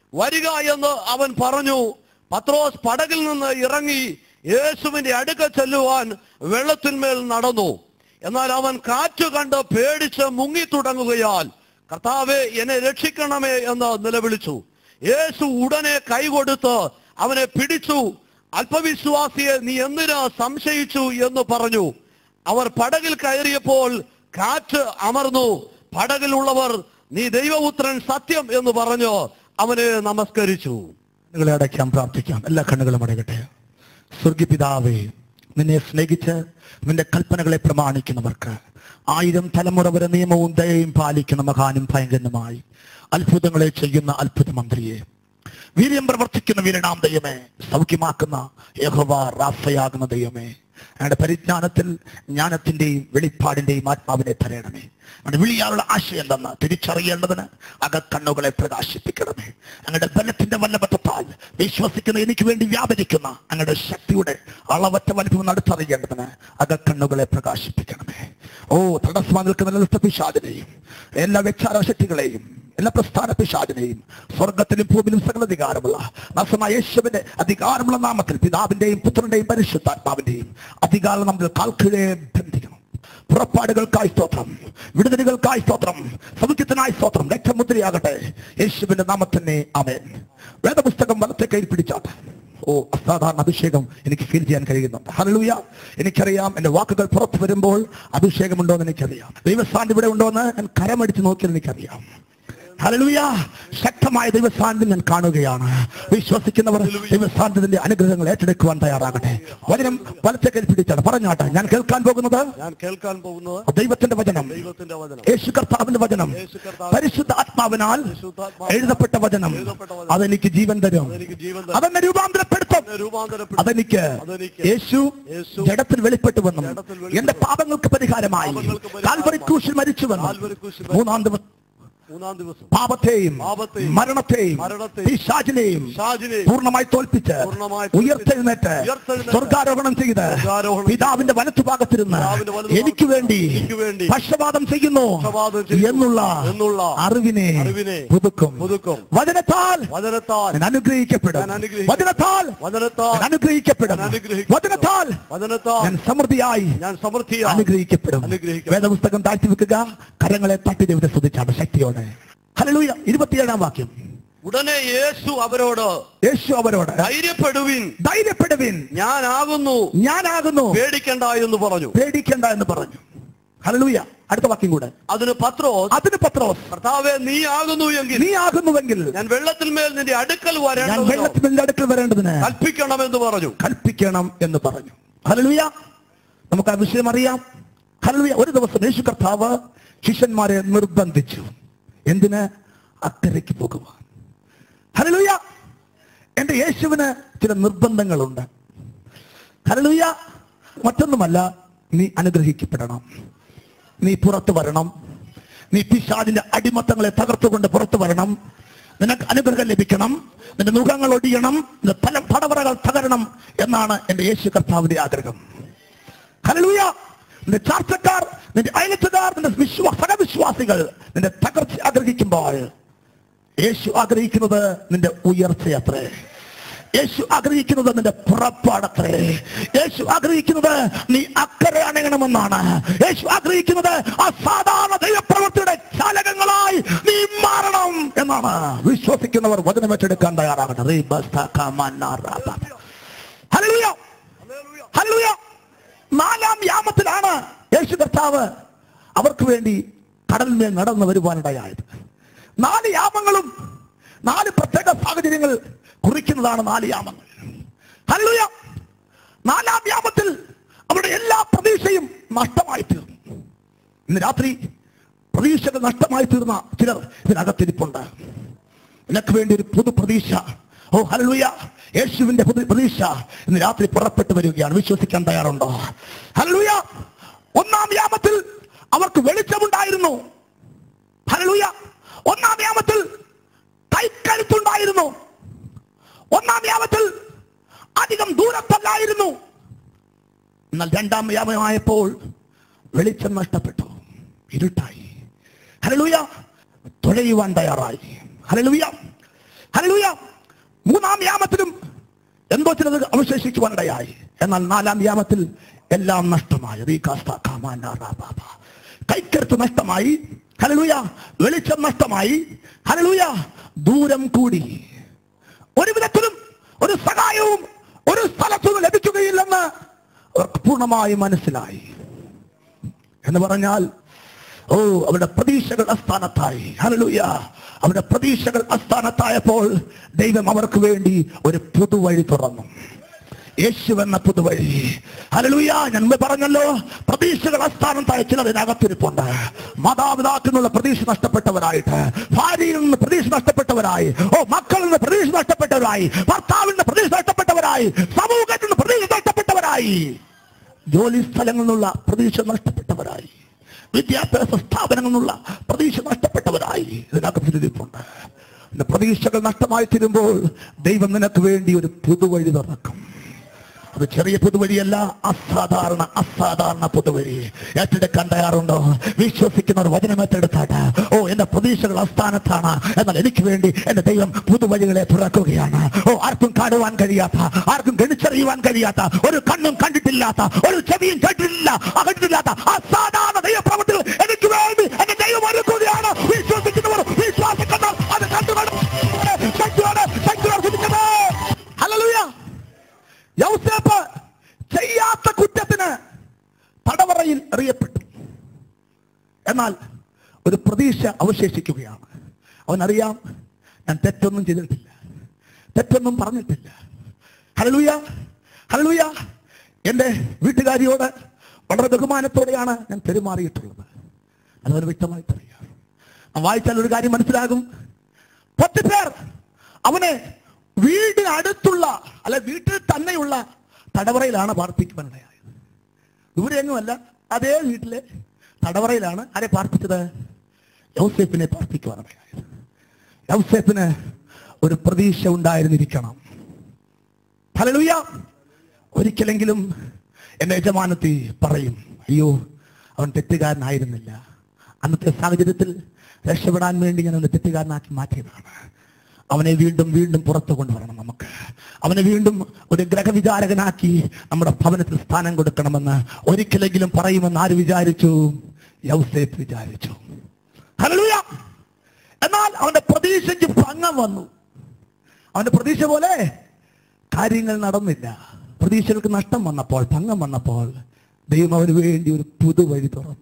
വരിക എന്ന് അവൻ പറഞ്ഞു പത്രോസ് പടകിൽ നിന്ന് ഇറങ്ങി യേശുവിന്റെ അടുക്ക ചെല്ലുവാൻ വെള്ളത്തിന്മേൽ നടന്നു എന്നാൽ അവൻ കാറ്റ് കണ്ട് പേടിച്ച് മുങ്ങി തുടങ്ങുകയാൽ കർത്താവെ എന്നെ രക്ഷിക്കണമേ എന്ന് നിലവിളിച്ചു യേശു ഉടനെ കൈകൊടുത്ത് അവനെ പിടിച്ചു അല്പവിശ്വാസിയെ നീ എന്തിനാ സംശയിച്ചു എന്ന് പറഞ്ഞു അവർ പടകിൽ കയറിയപ്പോൾ കാറ്റ് അമർന്നു പടകിലുള്ളവർ നീ ദൈവപുത്രൻ സത്യം എന്ന് പറഞ്ഞു അവനെ നമസ്കരിച്ചു കണ്ണുകളെ അടയ്ക്കാം പ്രാർത്ഥിക്കാം എല്ലാ കണ്ണുകളും അടയട്ടെ സ്വർഗിപിതാവേ നിന്നെ സ്നേഹിച്ച് നിന്റെ കൽപ്പനകളെ പ്രമാണിക്കുന്നവർക്ക് ആയിരം തലമുറ വരെ നിയമവും ദയയും പാലിക്കുന്ന മഹാനും ഭയങ്കരനുമായി അത്ഭുതങ്ങളെ ചെയ്യുന്ന അത്ഭുത മന്ത്രിയെ വീര്യം പ്രവർത്തിക്കുന്ന വീരനാം ദൈവമേ സൗഖ്യമാക്കുന്ന യഹോവ റാഫയാകുന്ന ദൈവമേ ഞങ്ങളുടെ പരിജ്ഞാനത്തിൽ ജ്ഞാനത്തിന്റെയും വെളിപ്പാടിന്റെയും ആത്മാവിനെ തരയണമേ ഞങ്ങളുടെ വിളിയാനുള്ള ആശയം എന്തെന്ന് തിരിച്ചറിയേണ്ടതിന് അകക്കണ്ണുകളെ പ്രകാശിപ്പിക്കണമേ ഞങ്ങളുടെ ബലത്തിന്റെ വല്ലഭത്താൽ വിശ്വസിക്കുന്ന എനിക്ക് വേണ്ടി വ്യാപരിക്കുന്ന ഞങ്ങളുടെ ശക്തിയുടെ അളവറ്റ വലിപ്പം നടത്തറിയേണ്ടതിന് അകക്കണ്ണുകളെ പ്രകാശിപ്പിക്കണമേ ഓ തടസ്സമായി നിൽക്കുന്ന എല്ലാ പിശാചിനെയും എല്ലാ വ്യക്ഷാര ശക്തികളെയും എല്ലാ പ്രസ്ഥാന പിശാചിനെയും സ്വർഗത്തിലും ഭൂമിയിലും സകല അധികാരമുള്ള നസമായ യേശുവിന്റെ അധികാരമുള്ള നാമത്തിൽ പിതാവിന്റെയും പുത്രന്റെയും പരിശുദ്ധാത്മാവിന്റെയും അധികാരം നമ്മൾ കാൽക്കീഴെ ബന്ധിക്കണം പുറപ്പാടുകൾക്കായി സ്തോത്രം വിടുതലുകൾക്കായി സ്തോത്രം സൗഖ്യത്തിനായി സ്തോത്രം രക്തമുദ്രയാകട്ടെ യേശുവിന്റെ നാമത്തന്നെ അമേൻ വേദപുസ്തകം വലത്തെ കയ്യിൽ പിടിച്ചാട്ടെ ഓ അസാധാരണ അഭിഷേകം എനിക്ക് ഫീൽ ചെയ്യാൻ കഴിയുന്നുണ്ട് ഹലലൂയ എനിക്കറിയാം എന്റെ വാക്കുകൾ പുറത്തു വരുമ്പോൾ അഭിഷേകമുണ്ടോ എന്ന് എനിക്കറിയാം ദൈവസ്ഥാനം ഇവിടെ ഉണ്ടോ എന്ന് ഞാൻ കരമടിച്ച് നോക്കിയാൽ എനിക്കറിയാം ഹല്ലേലൂയ ശക്തമായ ദൈവസ്ഥാനത്തിൽ ഞാൻ കാണുകയാണ് വിശ്വസിക്കുന്നവർ ദൈവസ്ഥാനത്തിന്റെ അനുഗ്രഹങ്ങൾ ഏറ്റെടുക്കുവാൻ തയ്യാറാകട്ടെ വചനം വലത്തെ കയ്യിൽ പിടിച്ചാണ് പറഞ്ഞാട്ടെ ഞാൻ കേൾക്കാൻ പോകുന്നത് ഞാൻ കേൾക്കാൻ പോകുന്നത് ദൈവത്തിന്റെ വചനം ദൈവത്തിന്റെ വചനം യേശു കർത്താവിന്റെ വചനം യേശു കർത്താവ് പരിശുദ്ധ ആത്മാവിനാൽ പരിശുദ്ധാത്മാവിനാൽ എഴുതപ്പെട്ട വചനം എഴുതപ്പെട്ട വചനം. അതെനിക്ക് ജീവൻ തരും അതെനിക്ക് ജീവൻ തരും. അതെന്നെ രൂപാന്തരപ്പെടുത്തും എന്നെ രൂപാന്തരപ്പെടുത്തി അതെനിക്ക് അതെനിക്ക് യേശു യേശു ജഡത്തിൽ വെളിപ്പെട്ടു വന്നും ജഡത്തിൽ വെളിപ്പെട്ടു എന്റെ പാപങ്ങൾക്ക് പരിഹാരമായി പാപങ്ങൾക്ക് പരിഹാരമായി കാൽവരി ക്രൂശിൽ മരിച്ചു വന്നു കാൽവരി ക്രൂശിൽ മൂന്നാം ദിവസം മൂന്നാം ദിവസം പാപത്തെയും പാപത്തെയും മരണത്തെയും മരണത്തെയും പിശാചിനെയും പിശാചിനെയും പൂർണ്ണമായി തോൽപ്പിച്ച് പൂർണ്ണമായി ഉയർത്തെഴുന്നേറ്റ് ഉയർത്തെഴുന്നേറ്റ് സ്വർഗാരോഹണം ചെയ്ത് സ്വർഗ്ഗാരോഹണം പിതാവിന്റെ വലത്തുഭാഗത്തിരുന്ന് പിതാവിന്റെ വലത്തുഭാഗത്ത് എനിക്ക് വേണ്ടി എനിക്ക് വേണ്ടി പക്ഷപാതം ചെയ്യുന്നു പക്ഷപാതം ചെയ്യുന്നു എന്നുള്ള എന്നുള്ള അറിവിനെ അറിവിനെ പുതുക്കും പുതുക്കും. വചനത്താൽ വചനത്താൽ ഞാൻ അനുഗ്രഹിക്കപ്പെടും ഞാൻ അനുഗ്രഹിക്കപ്പെടും. വചനത്താൽ വചനത്താൽ ഞാൻ അനുഗ്രഹിക്കപ്പെടും ഞാൻ അനുഗ്രഹിക്കപ്പെടും. വചനത്താൽ വചനത്താൽ ഞാൻ സമൃദ്ധിയായി ഞാൻ സമൃദ്ധിയായി അനുഗ്രഹിക്കപ്പെടും അനുഗ്രഹിക്കപ്പെടും. വേദപുസ്തകം താഴ്ത്തി വെക്കുക കരങ്ങളെ തട്ടി ദൈവത്തെ സ്തുതിച്ചാണ് ശക്തിയോടെ ഹല്ലേലൂയ ഇരുപത്തിയേഴാം വാക്യം ഉടനെ യേശു അവരോട് യേശു അവരോട് ധൈര്യപ്പെടുവിൻ ധൈര്യപ്പെടുവിൻ ഞാനാകുന്നു ഞാനാകുന്നു പേടിക്കണ്ട എന്ന് പറഞ്ഞു പേടിക്കേണ്ട എന്ന് പറഞ്ഞു ഹല്ലേലൂയ അടുത്ത വാക്യം കൂടെ അതിന് പത്രോസ് അതിന് പത്രോസ് കർത്താവെ നീ ആകുന്നു എങ്കിൽ നീ ആകുന്നുവെങ്കിൽ ഞാൻ വെള്ളത്തിൽ മേൽ നിന്റെ അടുക്കൽ ഞാൻ വരേണ്ടതിനോ വെള്ളത്തിന്റെ അടുക്കൽ വരേണ്ടതിന് കൽപ്പിക്കണമെന്ന് പറഞ്ഞു കൽപ്പിക്കണം എന്ന് പറഞ്ഞു ഹല്ലേലൂയ നമുക്ക് ആ വിഷയം അറിയാം ഹല്ലേലൂയ ഒരു ദിവസം യേശു കർത്താവ് ശിഷ്യന്മാരെ നിർബന്ധിച്ചു എന്തിന് അക്കരയ്ക്ക് പോകുവാൻ ഹല്ലേലൂയ എന്റെ യേശുവിന് ചില നിർബന്ധങ്ങളുണ്ട് ഹല്ലേലൂയ മറ്റൊന്നുമല്ല നീ അനുഗ്രഹിക്കപ്പെടണം നീ പുറത്തു വരണം നീ പിശാദിന്റെ അടിമത്തങ്ങളെ തകർത്തുകൊണ്ട് പുറത്തു വരണം നിനക്ക് അനുഗ്രഹം ലഭിക്കണം നിന്റെ മുഖങ്ങൾ ഒടിയണം നിന്റെ പല പടവറകൾ തകരണം എന്നാണ് എന്റെ യേശു കർത്താവിന്റെ ആഗ്രഹം ഹല്ലേലൂയ നിന്റെ ചാർച്ചക്കാർ നിന്റെ അയലത്തുകാർ നിന്റെ വിശ്വാ സഹവിശ്വാസികൾ നിന്റെ തകർച്ച ആഗ്രഹിക്കുമ്പോൾ യേശു ആഗ്രഹിക്കുന്നത് നിന്റെ ഉയർച്ചയത്രേ യേശു ആഗ്രഹിക്കുന്നത് നിന്റെ പുറപ്പാടത്രേ യേശു ആഗ്രഹിക്കുന്നത് നീ അക്കരെ അണയണമെന്നാണ് യേശു ആഗ്രഹിക്കുന്നത് അസാധാരണ ദൈവപ്രവൃത്തിയുടെ ചാലകങ്ങളായി നീ മാറണം എന്നാണ് വിശ്വസിക്കുന്നവർ വചനമേറ്റെടുക്കാൻ തയ്യാറാകട്ടെ റീബസ്തകമന്നറബ. ഹല്ലേലൂയ. ഹല്ലേലൂയ. നാലാം യാമത്തിലാണ് യേശു കർത്താവ് അവർക്ക് വേണ്ടി കടലിന്മേൽ നടന്നു വരുവാനിടയായത് നാല് യാമങ്ങളും നാല് പ്രത്യേക സാഹചര്യങ്ങൾ കുറിക്കുന്നതാണ് നാല് യാമങ്ങൾ ഹല്ലേലൂയ. നാലാം യാമത്തിൽ അവരുടെ എല്ലാ പ്രതീക്ഷയും നഷ്ടമായി തീർന്നു ഇന്ന് രാത്രി പ്രതീക്ഷകൾ നഷ്ടമായി തീർന്ന ചിലർ ഇതിനകത്തിരിപ്പുണ്ട് നിനക്ക് വേണ്ടി ഒരു പുതു പ്രതീക്ഷ ഓ ഹല്ലേലൂയ യേശുവിന്റെ പുതു പ്രതീക്ഷ ഇന്ന് രാത്രി പുറപ്പെട്ടു വരികയാണ് വിശ്വസിക്കാൻ തയ്യാറുണ്ടോ ഹല്ലേലൂയ ഒന്നാം യാമത്തിൽ അവർക്ക് വെളിച്ചമുണ്ടായിരുന്നു ഹല്ലേലൂയ ഒന്നാം യാമത്തിൽ കൈക്കരുത്തുണ്ടായിരുന്നു ഒന്നാം യാമത്തിൽ അധികം ദൂരത്തല്ലായിരുന്നു എന്നാൽ രണ്ടാം യാമമായപ്പോൾ വെളിച്ചം നഷ്ടപ്പെട്ടു ഇരുട്ടായി ഹലലുയ തുഴയുവാൻ തയ്യാറായി ഹലലുയ ഹല്ലേലൂയ മൂന്നാം യാമത്തിലും എന്തോ ചിലത് അവശേഷിക്കുവാനിടയായി എന്നാൽ നാലാം യാമത്തിൽ എല്ലാം നഷ്ടമായി റീകാസ്ത കാമാന റാബാബ. കൈക്കരുത്ത് നഷ്ടമായി ഹലലൂയ വെളിച്ചം നഷ്ടമായി ഹലലൂയ ദൂരം കൂടി ഒരു വിധത്തിലും ഒരു സഹായവും ഒരു സ്ഥലത്തുനിന്ന് ലഭിക്കുകയില്ലെന്ന് അവർക്ക് പൂർണ്ണമായി മനസ്സിലായി എന്ന് പറഞ്ഞാൽ ഓ അവരുടെ പ്രതീക്ഷകൾ അസ്ഥാനത്തായി ഹലലൂയ അവരുടെ പ്രതീക്ഷകൾ അസ്ഥാനത്തായപ്പോൾ ദൈവം അവർക്ക് വേണ്ടി ഒരു പുതുവഴി തുറന്നു യേശു എന്ന പുതുവഴി ഹലലൂയ ഞാൻ മുമ്പ് പറഞ്ഞല്ലോ പ്രതീക്ഷകൾ അസ്ഥാനത്തായ ചിലർ ഇതിനകത്തിരിപ്പുണ്ട് മാതാപിതാക്കളിൽ നിന്നുള്ള പ്രതീക്ഷ നഷ്ടപ്പെട്ടവരായിട്ട് ഭാര്യയിൽ നിന്ന് പ്രതീക്ഷ നഷ്ടപ്പെട്ടവരായി ഓ മക്കളിൽ നിന്ന് പ്രതീക്ഷ നഷ്ടപ്പെട്ടവരായി ഭർത്താവിൽ നിന്ന് പ്രതീക്ഷ നഷ്ടപ്പെട്ടവരായി സമൂഹത്തിൽ നിന്ന് പ്രതീക്ഷ നഷ്ടപ്പെട്ടവരായി ജോലി സ്ഥലങ്ങളിൽ നിന്നുള്ള പ്രതീക്ഷ നഷ്ടപ്പെട്ടവരായി വിദ്യാഭ്യാസ സ്ഥാപനങ്ങളിൽ നിന്നുള്ള പ്രതീക്ഷ നഷ്ടപ്പെട്ടവരായി ഇതിനകത്ത് ഇരിപ്പുണ്ട് നിന്റെ പ്രതീക്ഷകൾ നഷ്ടമായി തീരുമ്പോൾ ദൈവം നിനക്ക് വേണ്ടി ഒരു പുതുവഴി തുറക്കും അത് ചെറിയ പുതുവഴിയല്ല അസാധാരണ അസാധാരണ പുതുവഴി ഏറ്റെടുക്കാൻ തയ്യാറുണ്ടോ വിശ്വസിക്കുന്നവർ വചനം ഏറ്റെടുത്താട്ട് ഓ എന്റെ പ്രതീക്ഷകൾ അസ്ഥാനത്താണ് എന്നാൽ എനിക്ക് വേണ്ടി എന്റെ ദൈവം പുതുവഴികളെ തുറക്കുകയാണ് ഓ ആർക്കും കാണുവാൻ കഴിയാത്ത ആർക്കും ഗണിച്ചറിയുവാൻ കഴിയാത്ത ഒരു കണ്ണും കണ്ടിട്ടില്ലാത്ത ഒരു ചെവിയും കേട്ടിട്ടില്ല അകട്ടിട്ടില്ലാത്ത അസാധാരണ ദൈവപ്രവൃത്തികൾ എനിക്ക് വേണ്ടി എന്റെ ദൈവം ഒരുക്കുകയാണ് വിശ്വസിക്കുന്നവർ വിശ്വാസിക്കുന്നവർ അത് കണ്ടുകൊണ്ട് ശക്തിയോടെ ശക്തിയോടെ ചിന്തിക്കുന്നത് ഹല്ലേലൂയ യൗസേപ്പ് ചെയ്യാത്ത കുറ്റത്തിന് തടവറയിൽ എറിയപ്പെട്ടു എന്നാൽ ഒരു പ്രതീക്ഷ അവശേഷിക്കുകയാണ് അവനറിയാം ഞാൻ തെറ്റൊന്നും ചെയ്തിട്ടില്ല തെറ്റൊന്നും പറഞ്ഞിട്ടില്ല ഹലലൂയ ഹലലൂയ എൻ്റെ വീട്ടുകാരിയോട് വളരെ ബഹുമാനത്തോടെയാണ് ഞാൻ പെരുമാറിയിട്ടുള്ളത് അതവന് വ്യക്തമായിട്ട് അറിയാം നാം വായിച്ചാൽ ഒരു കാര്യം മനസ്സിലാകും പത്ത് പേർ അവനെ വീടിന് അടുത്തുള്ള അല്ല വീട്ടിൽ തന്നെയുള്ള തടവറയിലാണ് പാർപ്പിക്കുവാനിടയായത് ദൂരെയൊന്നുമല്ല അതേ വീട്ടിലെ തടവറയിലാണ് ആരെ പാർപ്പിച്ചത് യൗസേപ്പിനെ പാർപ്പിക്കുവാനിടയായത് യൗസേപ്പിന് ഒരു പ്രതീക്ഷ ഉണ്ടായിരുന്നിരിക്കണം ഹല്ലേലൂയ ഒരിക്കലെങ്കിലും എന്റെ യജമാനത്തി പറയും അയ്യോ അവൻ തെറ്റുകാരനായിരുന്നില്ല അന്നത്തെ സാഹചര്യത്തിൽ രക്ഷപ്പെടാൻ വേണ്ടി ഞാൻ അവനെ തെറ്റുകാരനാക്കി മാറ്റിയതാണ് അവനെ വീണ്ടും വീണ്ടും പുറത്തു കൊണ്ടുവരണം നമുക്ക് അവനെ വീണ്ടും ഒരു ഗ്രഹവിചാരകനാക്കി നമ്മുടെ ഭവനത്തിൽ സ്ഥാനം കൊടുക്കണമെന്ന് ഒരിക്കലെങ്കിലും പറയുമെന്ന് ആര് വിചാരിച്ചു യൗസേപ്പ് വിചാരിച്ചു ഹല്ലേലൂയ എന്നാൽ അവന്റെ പ്രതീക്ഷയ്ക്ക് ഭംഗം വന്നു അവന്റെ പ്രതീക്ഷ പോലെ കാര്യങ്ങൾ നടന്നില്ല പ്രതീക്ഷകൾക്ക് നഷ്ടം വന്നപ്പോൾ ഭംഗം വന്നപ്പോൾ ദൈവം അവന് വേണ്ടി ഒരു പുതുവഴി തുറന്നു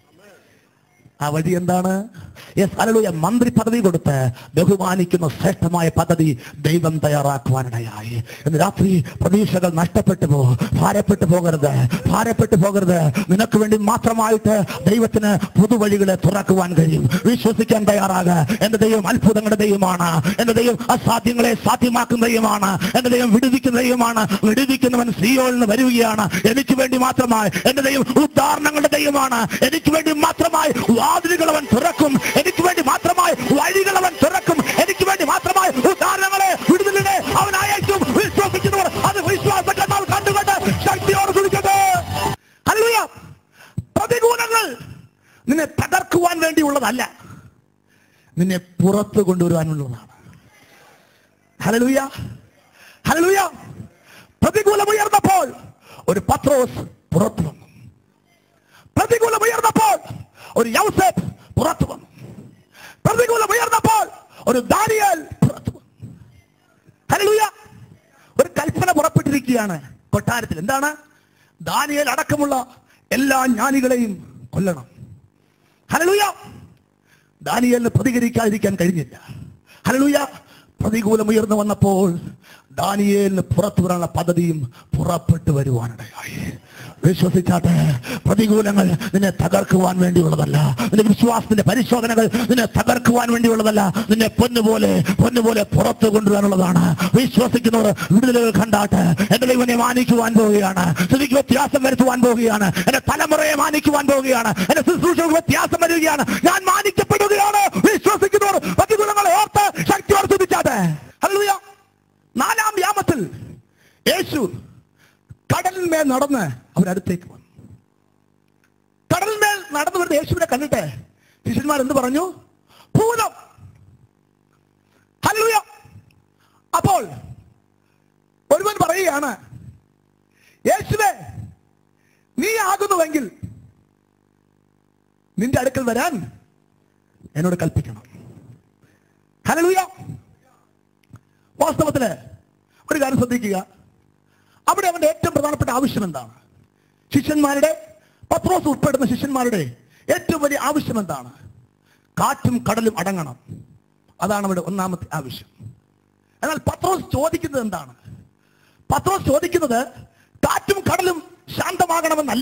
ആ വഴി എന്താണ് യെസ് അലലൂയ മന്ത്രി പദവി കൊടുത്ത് ബഹുമാനിക്കുന്ന ശ്രേഷ്ഠമായ പദ്ധതി ദൈവം തയ്യാറാക്കുവാനിടയായി ഇന്ന് രാത്രി പ്രതീക്ഷകൾ നഷ്ടപ്പെട്ടു പോ ഭാരപ്പെട്ടു പോകരുത് ഭാരപ്പെട്ടു പോകരുത് നിനക്ക് വേണ്ടി മാത്രമായിട്ട് ദൈവത്തിന് പുതുവഴികളെ തുറക്കുവാൻ കഴിയും വിശ്വസിക്കാൻ തയ്യാറാക എന്റെ ദൈവം അത്ഭുതങ്ങളുടെ ദൈവമാണ് എന്റെ ദൈവം അസാധ്യങ്ങളെ സാധ്യമാക്കുന്ന ദൈവമാണ് എന്റെ ദൈവം വിടുവിക്കുന്ന ദൈവമാണ് വിടുവിക്കുന്നവൻ സിയോയിൽ നിന്ന് വരികയാണ് എനിക്ക് വേണ്ടി മാത്രമായി എന്റെ ദൈവം ഉദാഹരണങ്ങളുടെ ദൈവമാണ് എനിക്ക് വേണ്ടി മാത്രമായി വാതിലുകൾ അവൻ തുറക്കും എനിക്ക് വേണ്ടി മാത്രമായി വഴികൾ അവൻ തുറക്കും എനിക്ക് വേണ്ടി മാത്രമായി ഉദാഹരണങ്ങളെ വിടുതലിനെ അവൻ അയക്കും വിശ്വസിക്കുന്നവർ അത് വിശ്വാസങ്ങൾ കണ്ടുകൊണ്ട് ശക്തിയോട് കുടിക്കട്ടെ ഹല്ലേലൂയ പ്രതികൂലങ്ങൾ നിന്നെ തകർക്കുവാൻ വേണ്ടിയുള്ളതല്ല നിന്നെ പുറത്തു കൊണ്ടുവരുവാനുള്ളതാണ് ഹലലൂയ ഹലലൂയ പ്രതികൂലം ഉയർന്നപ്പോൾ ഒരു പത്രോസ് പുറത്തു വന്നു പ്രതികൂലം ഉയർന്നപ്പോൾ ഒരു യൗസേപ്പ് പുറത്തു വന്നു പ്രതികൂലം ഉയർന്നപ്പോൾ ഒരു ദാനിയേൽ പുറത്തു വന്നു ഹല്ലേലൂയ ഒരു കൽപ്പന പുറപ്പെട്ടിരിക്കുകയാണ് കൊട്ടാരത്തിൽ എന്താണ് ദാനിയേൽ അടക്കമുള്ള എല്ലാ ജ്ഞാനികളെയും കൊല്ലണം ഹല്ലേലൂയ ദാനിയേലിന് പ്രതികരിക്കാതിരിക്കാൻ കഴിഞ്ഞില്ല ഹല്ലേലൂയ പ്രതികൂലം ഉയർന്നു വന്നപ്പോൾ ദാനിയേലിന് പുറത്തു വരാനുള്ള പദ്ധതിയും പുറപ്പെട്ടു വരുവാനിടയായി വിശ്വസിച്ചാട്ടെ പ്രതികൂലങ്ങൾ നിന്നെ തകർക്കുവാൻ വേണ്ടിയുള്ളതല്ല നിന്റെ വിശ്വാസത്തിന്റെ പരിശോധനകൾ നിന്നെ തകർക്കുവാൻ വേണ്ടിയുള്ളതല്ല നിന്നെ പൊന്നുപോലെ പൊന്നുപോലെ പുറത്തു കൊണ്ടുവരാനുള്ളതാണ് വിശ്വസിക്കുന്നവർ വിടുതലുകൾ കണ്ടാട്ട് എന്റെ ദൈവനെ മാനിക്കുവാൻ പോവുകയാണ് സ്ഥിതിക്ക് വ്യത്യാസം വരുത്തുവാൻ പോവുകയാണ് എന്റെ തലമുറയെ മാനിക്കുവാൻ പോവുകയാണ് എന്റെ ശുശ്രൂഷകൾക്ക് വ്യത്യാസം വരികയാണ് ഞാൻ മാനിക്കപ്പെടുകയാണ് വിശ്വസിക്കുന്നവർ പ്രതികൂലങ്ങളെ ഓർത്ത് ശക്തിയോട് ചിന്തിച്ചാട്ടെ ഹല്ലേലൂയ നാലാം യാമത്തിൽ യേശു കടലിന്മേൽ നടന്ന് അവരടുത്തേക്ക് വന്നു കടലിന്മേൽ നടന്നു വരുന്ന യേശുവിനെ കണ്ടിട്ട് ശിഷ്യന്മാർ എന്ത് പറഞ്ഞു ഭൂതം ഹല്ലേലൂയ അപ്പോൾ ഒരുവൻ പറയുകയാണ് യേശുവേ നീ ആകുന്നുവെങ്കിൽ നിന്റെ അടുക്കൽ വരാൻ എന്നോട് കൽപ്പിക്കണം ഹലലുയ വാസ്തവത്തില് ഒരു കാര്യം ശ്രദ്ധിക്കുക അവിടെ അവന്റെ ഏറ്റവും പ്രധാനപ്പെട്ട ആവശ്യം എന്താണ് ശിഷ്യന്മാരുടെ പത്രോസ് ഉൾപ്പെടുന്ന ശിഷ്യന്മാരുടെ ഏറ്റവും വലിയ ആവശ്യം എന്താണ് കാറ്റും കടലും അടങ്ങണം അതാണ് അവിടെ ഒന്നാമത്തെ ആവശ്യം എന്നാൽ പത്രോസ് ചോദിക്കുന്നത് എന്താണ് പത്രോസ് ചോദിക്കുന്നത് കാറ്റും കടലും ശാന്തമാകണമെന്നല്ല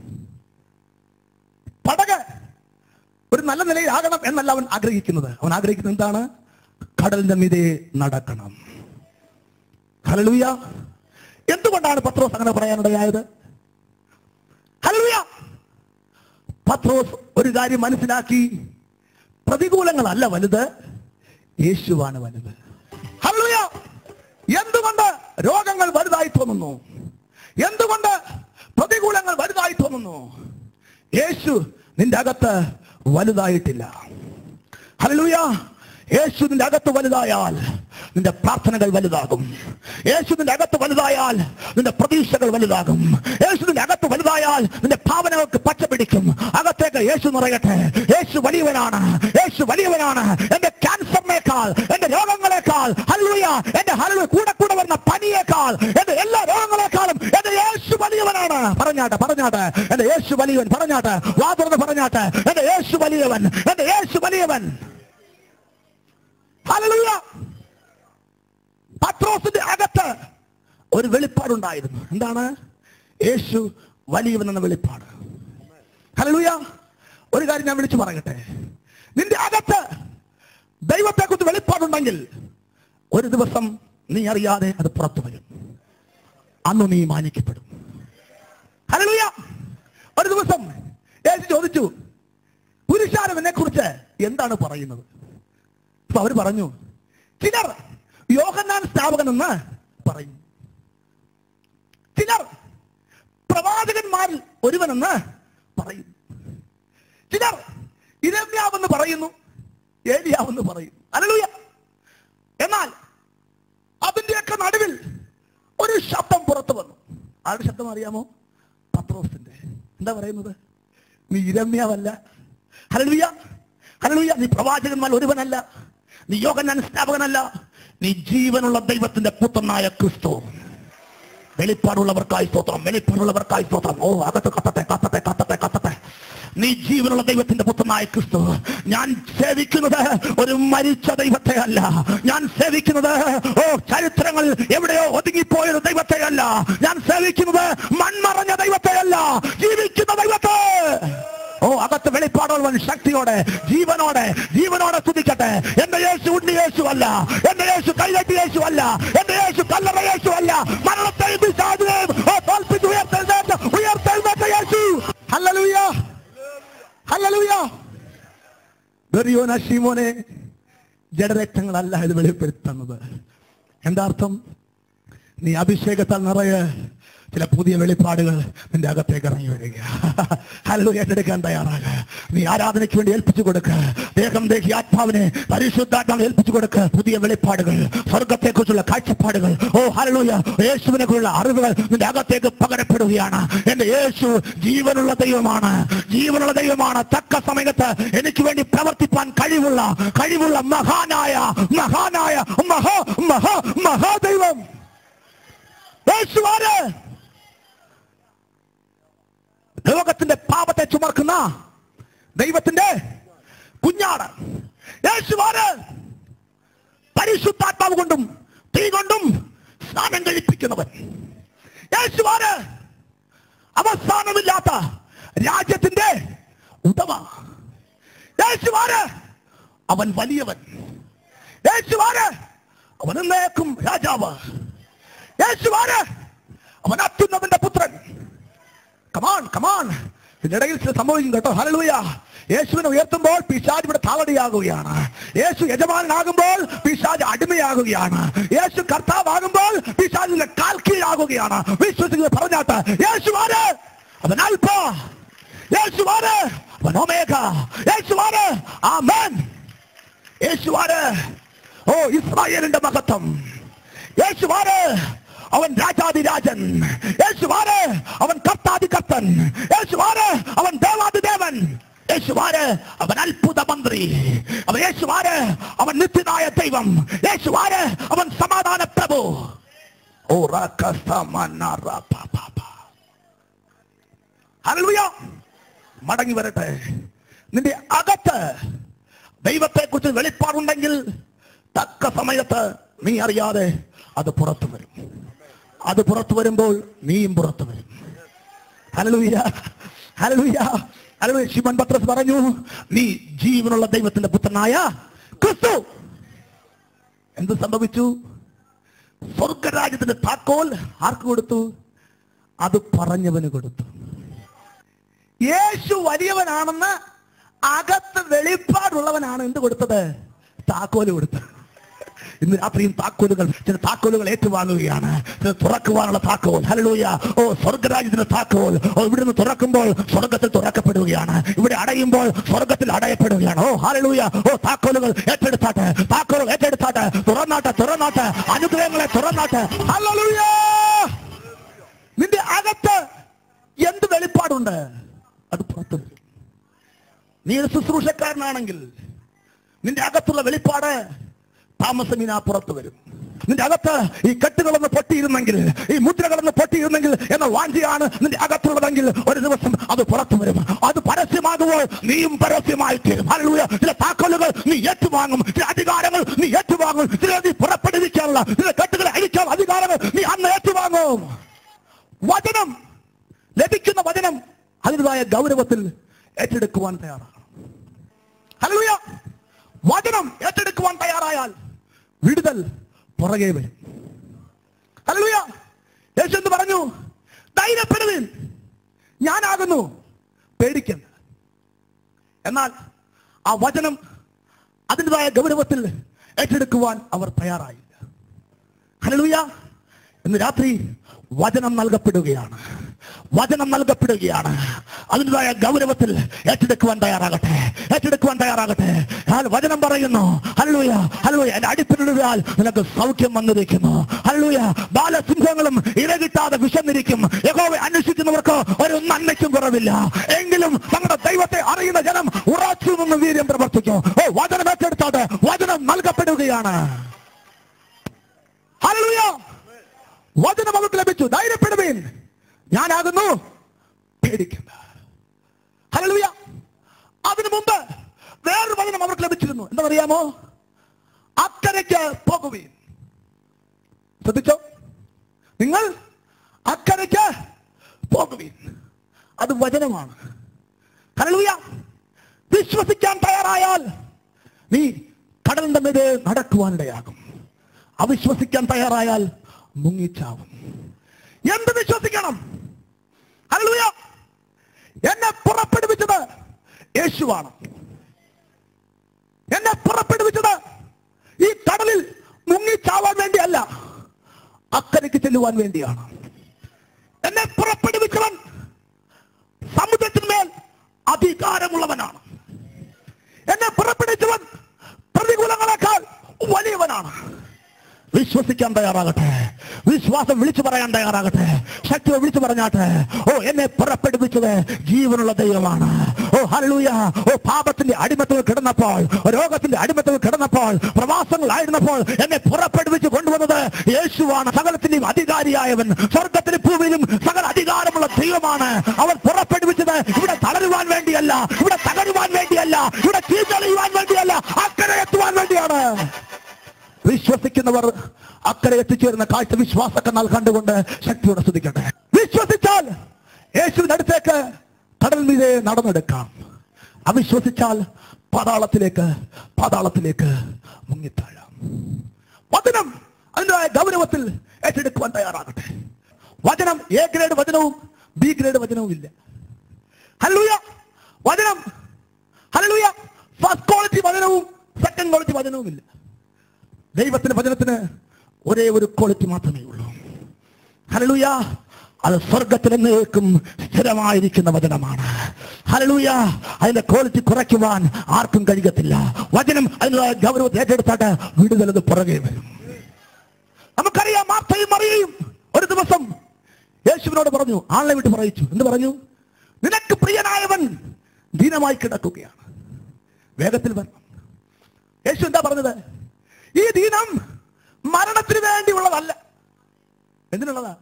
പടക് ഒരു നല്ല നിലയിലാകണം എന്നല്ല അവൻ ആഗ്രഹിക്കുന്നത് അവൻ ആഗ്രഹിക്കുന്നത് എന്താണ് കടലിന്റെ മീതെ നടക്കണം ഹലലുയ എന്തുകൊണ്ടാണ് പത്രോസ് അങ്ങനെ പറയാനിടയായത് ഹലലുയ പത്രോസ് ഒരു കാര്യം മനസ്സിലാക്കി പ്രതികൂലങ്ങളല്ല വലുത് യേശുവാണ് വലുത് ഹല്ലേലൂയ എന്തുകൊണ്ട് രോഗങ്ങൾ വലുതായി തോന്നുന്നു എന്തുകൊണ്ട് പ്രതികൂലങ്ങൾ വലുതായി തോന്നുന്നു യേശു നിന്റെ അകത്ത് വലുതായിട്ടില്ല ഹല്ലേലൂയ യേശു നിന്റെ അകത്ത് വലുതായാൽ നിന്റെ പ്രാർത്ഥനകൾ വലുതാകും യേശു നിന്റെ അകത്ത് വലുതായാൽ നിന്റെ പ്രതീക്ഷകൾ വലുതാകും യേശു നിന്റെ അകത്ത് വലുതായാൽ നിന്റെ ഭാവനകൾക്ക് പച്ച പിടിക്കും അകത്തേക്ക് യേശു നിറയട്ടെ യേശു വലിയവനാണ് യേശു വലിയവനാണ് എന്റെ ക്യാൻസറിനേക്കാൾ എന്റെ രോഗങ്ങളെക്കാൾ ഹല്ലുയ എന്റെ ഹലു കൂടെ കൂടെ വരുന്ന പനിയേക്കാൾ എന്റെ എല്ലാ രോഗങ്ങളെക്കാളും എന്റെ യേശു വലിയവനാണ് പറഞ്ഞാട്ടെ പറഞ്ഞാട്ടെ എന്റെ യേശു വലിയവൻ പറഞ്ഞാട്ടെ വാ തുറന്ന് പറഞ്ഞാട്ടെ എന്റെ യേശു വലിയവൻ എന്റെ യേശു വലിയവൻ ഹല്ലേലൂയ പത്രോസിന്റെ അകത്ത് ഒരു വെളിപ്പാടുണ്ടായിരുന്നു എന്താണ് യേശു വലിയവൻ എന്ന വെളിപ്പാട് ഹല്ലേലൂയ ഒരു കാര്യം ഞാൻ വിളിച്ചു പറയട്ടെ നിന്റെ അകത്ത് ദൈവത്തെക്കുറിച്ച് വെളിപ്പാടുണ്ടെങ്കിൽ ഒരു ദിവസം നീ അറിയാതെ അത് പുറത്തു വരും അന്ന് നീ മാനിക്കപ്പെടും ഹല്ലേലൂയ ഒരു ദിവസം യേശു ചോദിച്ചു പുരുഷാരവനെ കുറിച്ച് എന്താണ് പറയുന്നത് അപ്പൊ അവര് പറഞ്ഞു ചിലർ യോഹന്നാൻ സ്ഥാപകൻ എന്ന് പറയും ചിലർ പ്രവാചകന്മാരിൽ ഒരുവനെന്ന് പറയും ചിലർ ഇരമ്യാവെന്ന് പറയുന്നു ഏലിയാവെന്ന് പറയും അലലുയ എന്നാൽ അതിന്റെയൊക്കെ നടുവിൽ ഒരു ശബ്ദം പുറത്തു വന്നു ആരുടെ ശബ്ദം അറിയാമോ പത്രോസിന്റെ എന്താ പറയുന്നത് നീ ഇരമ്യാവല്ല ഹലലുയ ഹലലുയ നീ പ്രവാചകന്മാർ ഒരുവനല്ല നീ യോഗനാൻ സ്ഥാപകനല്ല നീ ജീവനുള്ള ദൈവത്തിന്റെ പുത്രനായ ക്രിസ്തു വെളിപ്പാടുള്ളവർക്കായി സ്തോത്രം വെളിപ്പാടുള്ളവർക്കായി സ്തോത്രം ഓ അകത്ത് കത്തത്തെ കത്തത്തെ കത്തത്തെ കത്തത്തെ നീ ജീവനുള്ള ദൈവത്തിന്റെ പുത്രനായ ക്രിസ്തു ഞാൻ സേവിക്കുന്നത് ഒരു മരിച്ച ദൈവത്തെ അല്ല ഞാൻ സേവിക്കുന്നത് ഓ ചരിത്രങ്ങളിൽ എവിടെയോ ഒതുങ്ങിപ്പോയ ഒരു ദൈവത്തെ അല്ല ഞാൻ സേവിക്കുന്നത് മൺമറഞ്ഞ ദൈവത്തെ അല്ല ജീവിക്കുന്ന ദൈവത്തെ ഓ അകത്ത് വെളിപ്പാടുള്ളവൻ ശക്തിയോടെ ജീവനോടെ ജീവനോടെ സ്തുതിക്കട്ടെ എന്റെ യേശു ഉണ്ണി യേശു അല്ല എന്റെ യേശു കൈകെട്ടി യേശു അല്ല എന്റെ യേശു കല്ലറ യേശു അല്ല മരണത്തെയും പിശാചിനെയും, ഓ, തോൽപ്പിച്ച് ഉയർത്തെഴുന്നേറ്റ ഉയർത്തെഴുന്നേറ്റ യേശു ഹല്ലേലൂയ ഹല്ലേലൂയ ബെറിയോന ശീമോനെ ജഡരക്തങ്ങളല്ല ഇത് വെളിപ്പെടുത്തുന്നത് എന്താ അർത്ഥം നീ അഭിഷേകത്താൽ നിറയെ ചില പുതിയ വെളിപ്പാടുകൾ നിന്റെ അകത്തേക്ക് ഇറങ്ങി വരിക ഹലോ ഏറ്റെടുക്കാൻ തയ്യാറാക നീ ആരാധനയ്ക്ക് വേണ്ടി ഏൽപ്പിച്ചു കൊടുക്ക ദേഹം ദേഹി ആത്മാവിനെ പരിശുദ്ധാത്മാവിനെ ഏൽപ്പിച്ചു കൊടുക്ക പുതിയ വെളിപ്പാടുകൾ സ്വർഗത്തെക്കുറിച്ചുള്ള കാഴ്ചപ്പാടുകൾ ഓ ഹലലോയ യേശുവിനെ കുറിച്ചുള്ള അറിവുകൾ നിന്റെ അകത്തേക്ക് പകരപ്പെടുകയാണ് എന്റെ യേശു ജീവനുള്ള ദൈവമാണ് ജീവനുള്ള ദൈവമാണ് തക്ക സമയത്ത് എനിക്ക് വേണ്ടി പ്രവർത്തിപ്പാൻ കഴിവുള്ള കഴിവുള്ള മഹാനായ മഹാനായ മഹാ മഹാ മഹാദൈവം യേശുവാണ് ലോകത്തിന്റെ പാപത്തെ ചുമർക്കുന്ന ദൈവത്തിന്റെ കുഞ്ഞാണ് യേശുവാണ് പരിശുദ്ധാത്മാവ് കൊണ്ടും തീ കൊണ്ടും സ്നാനം കഴിപ്പിക്കുന്നവൻ യേശുവാണ് അവസാനമില്ലാത്ത രാജ്യത്തിന്റെ ഉടമ യേശുവാണ് അവൻ വലിയവൻ യേശുവാണ് അവൻ എന്നേക്കും രാജാവ് യേശുവാണ് അവൻ അത്യുന്നതന്റെ പുത്രൻ കമാൺ കമാൺ ഇതിനിടയിൽ ചില സംഭവിക്കും കേട്ടോ ഹലലൂയ യേശുവിനെ ഉയർത്തുമ്പോൾ പിശാജ് ഇവിടെ താളടിയാകുകയാണ് യേശു യജമാനാകുമ്പോൾ പിശാജ് അടിമയാകുകയാണ് യേശു കർത്താവാകുമ്പോൾ പിശാജിന്റെ കാൽ കീഴാകുകയാണ് വിശ്വസിക്കുന്നത് പറഞ്ഞാട്ട് യേശുവാണ് അവൻ അൽപ്പ യേശുവാണ് അവൻ ഒമേഘ യേശുവാണ് ആമേൻ യേശുവാണ് ഓ ഇസ്രായേലിന്റെ മഹത്വം യേശുവാര് അവൻ രാജാതിരാജൻ യേശുവാര് അവൻ കർത്താതി കർത്തൻ യേശുവാര് അവൻ ദേവാതിദേവൻ യേശുവാര് അവൻ അത്ഭുത മന്ത്രി അവൻ യേശുവാര് അവൻ നിത്യനായ ദൈവം യേശുവാര് അവൻ സമാധാന പ്രഭു ഓ ഹല്ലേലൂയ മടങ്ങി വരട്ടെ നിന്റെ അകത്ത് ദൈവത്തെ കുറിച്ച് വെളിപ്പാടുണ്ടെങ്കിൽ തക്ക സമയത്ത് നീ അറിയാതെ അത് പുറത്തു വരും അത് പുറത്തു വരുമ്പോൾ നീയും പുറത്തു വരും ഹല്ലേലൂയ ഹല്ലേലൂയ ഹല്ലേലൂയ ശിവൻ പത്രസ് പറഞ്ഞു നീ ജീവനുള്ള ദൈവത്തിന്റെ പുത്രനായ ക്രിസ്തു എന്ത് സംഭവിച്ചു സ്വർഗരാജ്യത്തിന്റെ താക്കോൽ ആർക്ക് കൊടുത്തു അത് പറഞ്ഞവന് കൊടുത്തു യേശു വലിയവനാണെന്ന് അകത്ത് വെളിപ്പാടുള്ളവനാണ് എന്ത് കൊടുത്തത് താക്കോല് കൊടുത്തത് ഇന്ന് രാത്രിയും താക്കോലുകൾ ചില താക്കോലുകൾ ഏറ്റുവാങ്ങുകയാണ് ചില തുറക്കുവാനുള്ള താക്കോൽ ഹല്ലേലൂയ ഓ സ്വർഗരാജ്യത്തിന്റെ താക്കോൽ ഓ ഇവിടുന്ന് തുറക്കുമ്പോൾ സ്വർഗത്തിൽ തുറക്കപ്പെടുകയാണ് ഇവിടെ അടയുമ്പോൾ സ്വർഗത്തിൽ അടയപ്പെടുകയാണ് ഓ ഹല്ലേലൂയ ഓ താക്കോലുകൾ ഏറ്റെടുത്താട്ടെ താക്കോലുകൾ ഏറ്റെടുത്താട്ടെ തുറന്നാട്ടെ തുറന്നാട്ടെ അനുഗ്രഹങ്ങളെ തുറന്നാട്ടെ ഹല്ലേലൂയ നിന്റെ അകത്ത് എന്ത് വെളിപ്പാടുണ്ട് അത് പുറത്തു വരും നീ ഒരു ശുശ്രൂഷക്കാരനാണെങ്കിൽ നിന്റെ അകത്തുള്ള വെളിപ്പാട് താമസമിനാ പുറത്തു വരും നിന്റെ അകത്ത് ഈ കെട്ടുകളൊന്ന് പൊട്ടിയിരുന്നെങ്കിൽ ഈ മുദ്രകളൊന്ന് പൊട്ടിയിരുന്നെങ്കിൽ എന്ന വാഞ്ചിയാണ് നിന്റെ അകത്തുള്ളതെങ്കിൽ ഒരു ദിവസം അത് പുറത്തു വരും അത് പരസ്യമാകുമ്പോൾ നീയും പരസ്യമായി തീരും ഹല്ലേലൂയ ചില താക്കോലുകൾ നീ ഏറ്റുവാങ്ങും ചില അധികാരങ്ങൾ നീ ഏറ്റുവാങ്ങും ചില നീ പുറപ്പെടുവിക്കാനുള്ള ചില കെട്ടുകളെ അഴിക്കാനുള്ള അധികാരങ്ങൾ നീ അന്ന് ഏറ്റുവാങ്ങും വചനം ലഭിക്കുന്ന വചനം അതിൻ്റെതായ ഗൗരവത്തിൽ ഏറ്റെടുക്കുവാൻ തയ്യാറാണ് ഹല്ലേലൂയ വചനം ഏറ്റെടുക്കുവാൻ തയ്യാറായാൽ വിടുതൽ പുറകെ വരും ഹല്ലേലൂയ യേശു എന്ന് പറഞ്ഞു ധൈര്യപ്പെടുവിൻ ഞാനാകുന്നു പേടിക്കണ്ട എന്നാൽ ആ വചനം അതിൻ്റെതായ ഗൗരവത്തിൽ ഏറ്റെടുക്കുവാൻ അവർ തയ്യാറായില്ല ഹല്ലേലൂയ ഇന്ന് രാത്രി വചനം നൽകപ്പെടുകയാണ് വചനം നൽകപ്പെടുകയാണ് അതിൻ്റെതായ ഗൗരവത്തിൽ ഏറ്റെടുക്കുവാൻ തയ്യാറാകട്ടെ ഏറ്റെടുക്കുവാൻ തയ്യാറാകട്ടെ ഞാൻ വചനം പറയുന്നു ഹല്ലേലൂയ ഹല്ലേലൂയ എന്റെ അടിപ്പിനിടുകയാൽ നിനക്ക് സൗഖ്യം വന്നിരിക്കുന്നു ഹല്ലേലൂയ ബാലസിംഹങ്ങളും ഇരകിട്ടാതെ വിശന്നിരിക്കും യഹോവെ അന്വേഷിക്കുന്നവർക്ക് ഒരു നന്മയ്ക്കും കുറവില്ല എങ്കിലും നമ്മുടെ ദൈവത്തെ അറിയുന്ന ജനം ഉറച്ചു നിന്ന് വീര്യം പ്രവർത്തിക്കും ഓ വചനം ഏറ്റെടുത്താതെ വചനം നൽകപ്പെടുകയാണ് ഹല്ലേലൂയ വചനം അവർക്ക് ലഭിച്ചു ധൈര്യപ്പെടുവീൻ ഞാനാകുന്നു പേടിക്കണ്ട ഹല്ലേലൂയ അതിനു മുമ്പ് വേറൊരു വചനം അവർക്ക് ലഭിച്ചിരുന്നു എന്താ പറയാമോ അക്കരയ്ക്ക് പോകുവീൻ ശ്രദ്ധിച്ചോ നിങ്ങൾ അക്കരയ്ക്ക് പോകുവീൻ അത് വചനമാണ് ഹല്ലേലൂയ വിശ്വസിക്കാൻ തയ്യാറായാൽ നീ കടലിന്റെ മീതെ നടക്കുവാനിടയാകും അവിശ്വസിക്കാൻ തയ്യാറായാൽ മുങ്ങിച്ചാവും എന്ത് വിശ്വസിക്കണം ഹല്ലേലൂയ എന്നെ പുറപ്പെടുവിച്ചത് യേശുവാണ് എന്നെ പുറപ്പെടുവിച്ചത് ഈ കടലിൽ മുങ്ങിച്ചാവാൻ വേണ്ടിയല്ല അക്കരയ്ക്ക് ചെല്ലുവാൻ വേണ്ടിയാണ് എന്നെ പുറപ്പെടുവിച്ചവൻ സമുദ്രത്തിന്മേൽ അധികാരമുള്ളവനാണ് എന്നെ പുറപ്പെടുവിച്ചവൻ പ്രതികൂലങ്ങളെക്കാൾ വലിയവനാണ് വിശ്വസിക്കാൻ തയ്യാറാകട്ടെ വിശ്വാസം വിളിച്ചു പറയാൻ തയ്യാറാകട്ടെ ശക്തിയെ വിളിച്ചു പറഞ്ഞാട്ടെ ഓ എന്നെ പുറപ്പെടുവിച്ചത് ജീവനുള്ള ദൈവമാണ് ഓ ഹല്ലേലൂയ ഓ പാപത്തിന്റെ അടിമത്തിൽ കിടന്നപ്പോൾ രോഗത്തിന്റെ അടിമത്തിൽ കിടന്നപ്പോൾ പ്രവാസങ്ങളായിരുന്നപ്പോൾ എന്നെ പുറപ്പെടുവിച്ച് കൊണ്ടുവന്നത് യേശുവാണ് സകലത്തിന്റെയും അധികാരിയായവൻ സ്വർഗത്തിന് ഭൂമിയിലും സകല അധികാരമുള്ള ദൈവമാണ് അവൻ പുറപ്പെടുവിച്ചത് ഇവിടെ തളരുവാൻ വേണ്ടിയല്ല ഇവിടെ തകരുവാൻ വേണ്ടിയല്ല ഇവിടെ ചീച്ചറിയുവാൻ വേണ്ടിയല്ല അക്കരെ എത്തുവാൻ വേണ്ടിയാണ് വിശ്വസിക്കുന്നവർ അക്കരെ എത്തിച്ചേരുന്ന കാഴ്ച വിശ്വാസക്കന്നാൽ കണ്ടുകൊണ്ട് ശക്തിയോടെ സ്തുതിക്കട്ടെ വിശ്വസിച്ചാൽ യേശുവിന്റെ അടുത്തേക്ക് കടൽ മീതെ നടന്നെടുക്കാം അവിശ്വസിച്ചാൽ പാതാളത്തിലേക്ക് പാതാളത്തിലേക്ക് മുങ്ങിത്താഴാം വചനം അതിൻ്റെ ഗൗരവത്തിൽ ഏറ്റെടുക്കുവാൻ തയ്യാറാകട്ടെ വചനം എ ഗ്രേഡ് വചനവും ബി ഗ്രേഡ് വചനവും ഇല്ല ഹല്ലേലൂയ വചനം ഹല്ലേലൂയ ഫസ്റ്റ് ക്വാളിറ്റി വചനവും സെക്കൻഡ് ക്വാളിറ്റി വചനവും ഇല്ല ദൈവത്തിന്റെ വചനത്തിന് ഒരേ ഒരു ക്വാളിറ്റി മാത്രമേ ഉള്ളൂ ഹലലൂയ അത് സ്വർഗത്തിൽ എന്നേക്കും സ്ഥിരമായിരിക്കുന്ന വചനമാണ് ഹലലൂയ അതിന്റെ ക്വാളിറ്റി കുറയ്ക്കുവാൻ ആർക്കും കഴിയത്തില്ല വചനം അതിനുള്ള ഗൗരവത്തെ ഏറ്റെടുത്താട്ട് വിടുതലത് പുറകെ വരും നമുക്കറിയാം മാർത്തയും മറിയയും ഒരു ദിവസം യേശുവിനോട് പറഞ്ഞു ആളെ വിട്ട് പറയിച്ചു എന്ത് പറഞ്ഞു നിനക്ക് പ്രിയനായവൻ ദീനമായി കിടക്കുകയാണ് വേഗത്തിൽ വരണം യേശു എന്താ പറഞ്ഞത് ഈ ദീനം മരണത്തിന് വേണ്ടിയുള്ളതല്ല എന്തിനുള്ളതാ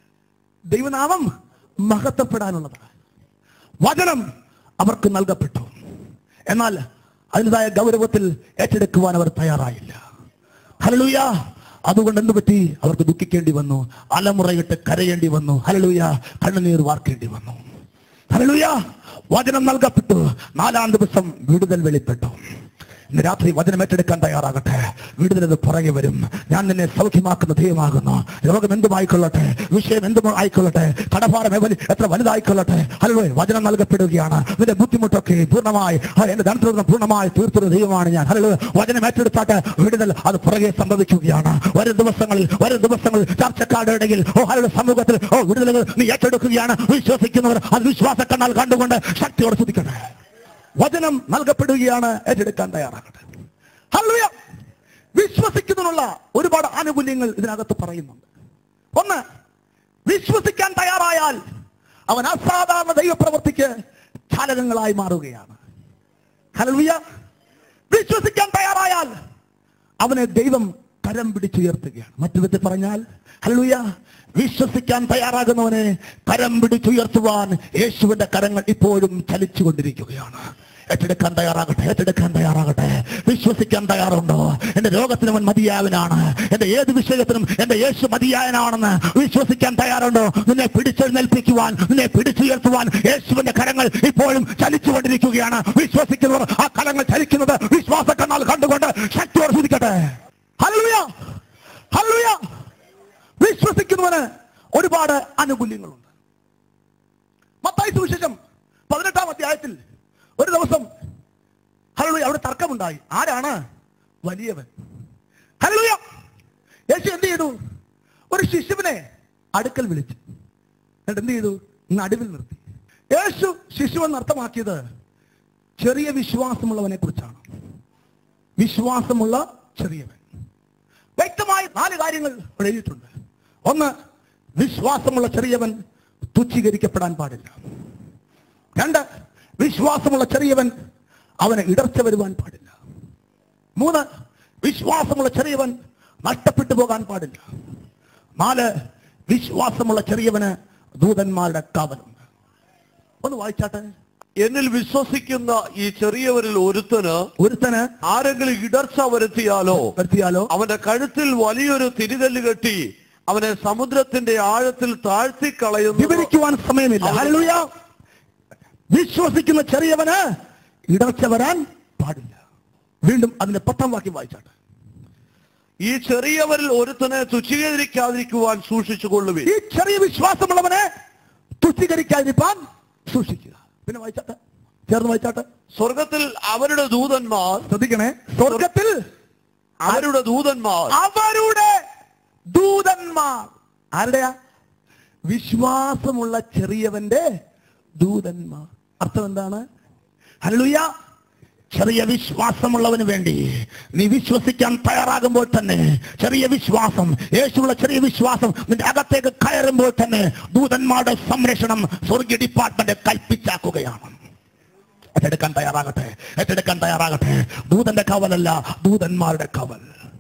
ദൈവനാമം മഹത്വപ്പെടാനുള്ളതാണ് വചനം അവർക്ക് നൽകപ്പെട്ടു എന്നാൽ അതിൻ്റെതായ ഗൗരവത്തിൽ ഏറ്റെടുക്കുവാൻ അവർ തയ്യാറായില്ല ഹലലൂയ അതുകൊണ്ട് എന്ത് പറ്റി അവർക്ക് ദുഃഖിക്കേണ്ടി വന്നു അലമുറയിട്ട് കരയേണ്ടി വന്നു ഹലലൂയ കണ്ണുനീർ വാർക്കേണ്ടി വന്നു ഹലലൂയ വചനം നൽകപ്പെട്ടു നാലാം ദിവസം വിടുതൽ വെളിപ്പെട്ടു ഇന്ന് രാത്രി വചനം ഏറ്റെടുക്കാൻ തയ്യാറാകട്ടെ വിടുതലത് പുറകെ വരും ഞാൻ നിന്നെ സൗഖ്യമാക്കുന്ന ദൈവമാകുന്നു രോഗം എന്തുമായിക്കൊള്ളട്ടെ വിഷയം എന്തും ആയിക്കൊള്ളട്ടെ കടഭാരം എവലി എത്ര വലുതായിക്കൊള്ളട്ടെ ഹലോ വചനം നൽകപ്പെടുകയാണ് നിന്റെ ബുദ്ധിമുട്ടൊക്കെ പൂർണ്ണമായി ആ, എന്റെ ധനത്തിൽ പൂർണ്ണമായി തീർത്തൊരു ദൈവമാണ് ഞാൻ ഹലോ വചനം ഏറ്റെടുത്താട്ട് വിടുതൽ അത് പുറകെ സംഭവിക്കുകയാണ് വരും ദിവസങ്ങളിൽ വരും ദിവസങ്ങളിൽ ചർച്ചക്കാരുടെ ഇടയിൽ ഓ ഹലോ സമൂഹത്തിൽ ഓ വിടുതലുകൾ നീ ഏറ്റെടുക്കുകയാണ് വിശ്വസിക്കുന്നവർ അത് വിശ്വാസ കണ്ണാൽ കണ്ടുകൊണ്ട് ശക്തിയോടെ സ്തുതിക്കട്ടെ വചനം നൽകപ്പെടുകയാണ് ഏറ്റെടുക്കാൻ തയ്യാറാകട്ടെ ഹല്ലേലൂയ വിശ്വസിക്കുന്നതിനുള്ള ഒരുപാട് ആനുകൂല്യങ്ങൾ ഇതിനകത്ത് പറയുന്നുണ്ട് ഒന്ന് വിശ്വസിക്കാൻ തയ്യാറായാൽ അവൻ അസാധാരണ ദൈവപ്രവർത്തിക്ക് ചാലകങ്ങളായി മാറുകയാണ് ഹല്ലേലൂയ വിശ്വസിക്കാൻ തയ്യാറായാൽ അവനെ ദൈവം കരം പിടിച്ചുയർത്തുകയാണ് മറ്റു വിധത്തിൽ പറഞ്ഞാൽ ഹല്ലേലൂയ വിശ്വസിക്കാൻ തയ്യാറാകുന്നവനെ കരം പിടിച്ചുയർത്തുവാൻ യേശുവിന്റെ കരങ്ങൾ ഇപ്പോഴും ചലിച്ചുകൊണ്ടിരിക്കുകയാണ് ഏറ്റെടുക്കാൻ തയ്യാറാകട്ടെ ഏറ്റെടുക്കാൻ തയ്യാറാകട്ടെ വിശ്വസിക്കാൻ തയ്യാറുണ്ടോ എന്റെ രോഗത്തിന് അവൻ മതിയായവനാണ് എന്റെ ഏത് വിഷയത്തിനും എന്റെ യേശു മതിയായനാണെന്ന് വിശ്വസിക്കാൻ തയ്യാറുണ്ടോ നിന്നെ പിടിച്ചെഴുന്നേൽപ്പിക്കുവാൻ നിന്നെ പിടിച്ചുയർത്തുവാൻ യേശുവിന്റെ കരങ്ങൾ ഇപ്പോഴും ചലിച്ചുകൊണ്ടിരിക്കുകയാണ് വിശ്വസിക്കുന്നവർ ആ കരങ്ങൾ ചലിക്കുന്നത് വിശ്വാസ കണ്ണാൽ കണ്ടുകൊണ്ട് ശക്തിയോടെ ശ്രദ്ധിക്കട്ടെ ഹല്ലേലൂയ ഹല്ലേലൂയ വിശ്വസിക്കുന്നവന് ഒരുപാട് ആനുകൂല്യങ്ങളുണ്ട് മത്തായി സുവിശേഷം പതിനെട്ടാം അധ്യായത്തിൽ ഒരു ദിവസം ഹല്ലേലൂയ അവിടെ തർക്കമുണ്ടായി ആരാണ് വലിയവൻ ഹല്ലേലൂയ യേശു എന്ത് ചെയ്തു ഒരു ശിശുവിനെ അടുക്കൽ വിളിച്ചു എന്നിട്ട് എന്ത് ചെയ്തു നടുവിൽ നിർത്തി യേശു ശിശുവെന്ന് അർത്ഥമാക്കിയത് ചെറിയ വിശ്വാസമുള്ളവനെ കുറിച്ചാണ് വിശ്വാസമുള്ള ചെറിയവൻ വ്യക്തമായി നാല് കാര്യങ്ങൾ ഇവിടെ എഴുതിയിട്ടുണ്ട് ഒന്ന് വിശ്വാസമുള്ള ചെറിയവൻ തുച്ഛീകരിക്കപ്പെടാൻ പാടില്ല രണ്ട് വിശ്വാസമുള്ള ചെറിയവൻ അവന് ഇടർച്ച വരുവാൻ പാടില്ല മൂന്ന് വിശ്വാസമുള്ള ചെറിയവൻ നഷ്ടപ്പെട്ടു പോകാൻ പാടില്ല നാല് വിശ്വാസമുള്ള ചെറിയവന് ദൂതന്മാരുടെ കാവലുണ്ട് ഒന്ന് വായിച്ചാട്ടെ എന്നിൽ വിശ്വസിക്കുന്ന ഈ ചെറിയവരിൽ ഒരുത്തന് ഒരുത്തന് ആരെങ്കിലും ഇടർച്ച വരുത്തിയാലോ വരുത്തിയാലോ അവന്റെ കഴുത്തിൽ വലിയൊരു തിരിതല്ല് കെട്ടി അവനെ സമുദ്രത്തിന്റെ ആഴത്തിൽ താഴ്ത്തി കളയുന്നു വിവരിക്കുവാൻ സമയമില്ല ഹല്ലേലൂയ വിശ്വസിക്കുന്ന ചെറിയവന് ഇടർച്ച വരാൻ പാടില്ല വീണ്ടും അതിന്റെ പത്താം വാക്യം വായിച്ചാട്ടെ ഈ ചെറിയവരിൽ ഒരുത്തനെ തുച്ഛീകരിക്കാതിരിക്കുവാൻ സൂക്ഷിച്ചുകൊള്ളുവി ഈ ചെറിയ വിശ്വാസമുള്ളവനെ തുച്ഛീകരിക്കാതിരിപ്പാൻ സൂക്ഷിക്കുക പിന്നെ വായിച്ചാട്ടെ ചേർന്ന് വായിച്ചാട്ടെ സ്വർഗത്തിൽ അവരുടെ ദൂതന്മാർ ശ്രദ്ധിക്കണേ സ്വർഗത്തിൽ അവരുടെ ദൂതന്മാർ അവരുടെ ദൂതന്മാർ ആരുടെയാ വിശ്വാസമുള്ള ചെറിയവന്റെ ദൂതന്മാർ അർത്ഥം എന്താണ് ഹല്ലേലൂയ ചെറിയ വിശ്വാസമുള്ളവന് വേണ്ടി നീ വിശ്വസിക്കാൻ തയ്യാറാകുമ്പോൾ തന്നെ ചെറിയ വിശ്വാസം യേശുള്ള ചെറിയ വിശ്വാസം നിന്റെ അകത്തേക്ക് കയറുമ്പോൾ തന്നെ ദൂതന്മാരുടെ സംരക്ഷണം സ്വർഗീയ ഡിപ്പാർട്ട്മെന്റ് കൽപ്പിച്ചാക്കുകയാണ് ഏറ്റെടുക്കാൻ തയ്യാറാകട്ടെ ഏറ്റെടുക്കാൻ തയ്യാറാകട്ടെ ദൂതന്റെ കവലല്ല ദൂതന്മാരുടെ കവൽ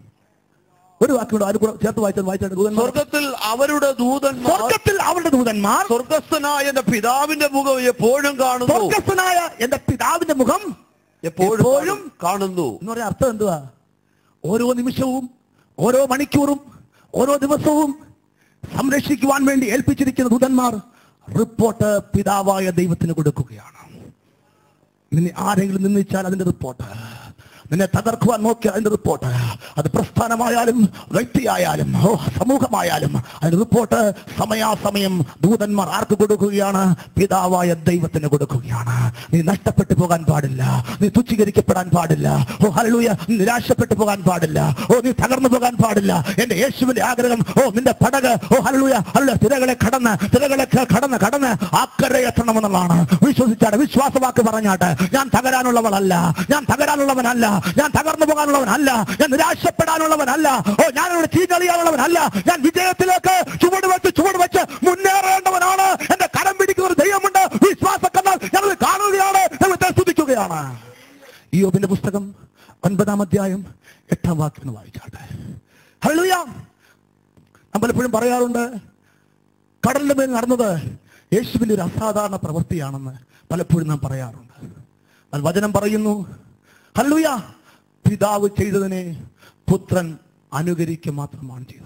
ഒരു വാക്കിയോട് ആരും കൂടെ ചേർത്ത് വായിച്ചത് വായിച്ചാണ് ദൂതന്മാർ സ്വർഗത്തിൽ അവരുടെ ദൂതന്മാർ സ്വർഗത്തിൽ അവരുടെ ദൂതന്മാർ സ്വർഗസ്ഥനായ എന്റെ പിതാവിന്റെ മുഖം എപ്പോഴും കാണുന്നു സ്വർഗസ്ഥനായ എന്റെ പിതാവിന്റെ മുഖം എപ്പോഴും എപ്പോഴും കാണുന്നു എന്ന് പറയാൻ അർത്ഥം എന്തുവാ ഓരോ നിമിഷവും ഓരോ മണിക്കൂറും ഓരോ ദിവസവും സംരക്ഷിക്കുവാൻ വേണ്ടി ഏൽപ്പിച്ചിരിക്കുന്ന ദൂതന്മാർ റിപ്പോർട്ട് പിതാവായ ദൈവത്തിന് കൊടുക്കുകയാണ് നിന്നെ ആരെങ്കിലും നിന്ദിച്ചാൽ അതിന്റെ റിപ്പോർട്ട് നിന്നെ തകർക്കുവാൻ നോക്കിയ അതിന്റെ റിപ്പോർട്ട് അത് പ്രസ്ഥാനമായാലും വ്യക്തിയായാലും ഓ സമൂഹമായാലും അതിന്റെ റിപ്പോർട്ട് സമയാസമയം ദൂതന്മാർ ആർക്ക് കൊടുക്കുകയാണ് പിതാവായ ദൈവത്തിന് കൊടുക്കുകയാണ് നീ നഷ്ടപ്പെട്ടു പോകാൻ പാടില്ല നീ തുച്ഛീകരിക്കപ്പെടാൻ പാടില്ല ഓ ഹല്ലേലൂയ നീ നിരാശപ്പെട്ടു പോകാൻ പാടില്ല ഓ നീ തകർന്നു പോകാൻ പാടില്ല എന്റെ യേശുവിന്റെ ആഗ്രഹം ഓ നിന്റെ പടക് ഓ ഹല്ലേലൂയ ഹല്ലേലൂയ തിരകളെ കടന്ന് തിരകളെ ക- കടന്ന് കടന്ന് അക്കരെ എത്തണമെന്നുള്ളതാണ് വിശ്വസിച്ചാട്ടെ വിശ്വാസവാക്ക് പറഞ്ഞാട്ടെ ഞാൻ തകരാനുള്ളവളല്ല ഞാൻ തകരാനുള്ളവനല്ല ഞാൻ തകർന്നു പോകാനുള്ളവനല്ല ഞാൻ നിരാശപ്പെടാനുള്ളവനല്ല ഓ ഞാനിവിടെ ചീഞ്ഞളിയാനുള്ളവനല്ല ഞാൻ വിജയത്തിലേക്ക് ചുവട് വെച്ച് ചുവട് വെച്ച് മുന്നേറേണ്ടവനാണ് എന്റെ കരം പിടിക്കുന്ന ഒരു ദൈവമുണ്ട് വിശ്വാസക്കന്നാൽ ഞങ്ങൾ കാണുകയാണ് ദൈവത്തെ സ്തുതിക്കുകയാണ് ഈ യോബിന്റെ പുസ്തകം ഒൻപതാം അധ്യായം എട്ടാം വാക്യം വായിച്ചാട്ടെ ഹല്ലേലൂയ ഞാൻ പലപ്പോഴും പറയാറുണ്ട് കടലിന്റെ മേൽ നടന്നത് യേശുവിന്റെ ഒരു അസാധാരണ പ്രവൃത്തിയാണെന്ന് പലപ്പോഴും നാം പറയാറുണ്ട് എന്നാൽ വചനം പറയുന്നു ഹല്ലുയ പിതാവ് ചെയ്തതിനെ പുത്രൻ അനുകരിക്കുക മാത്രമാണ് ചെയ്തത്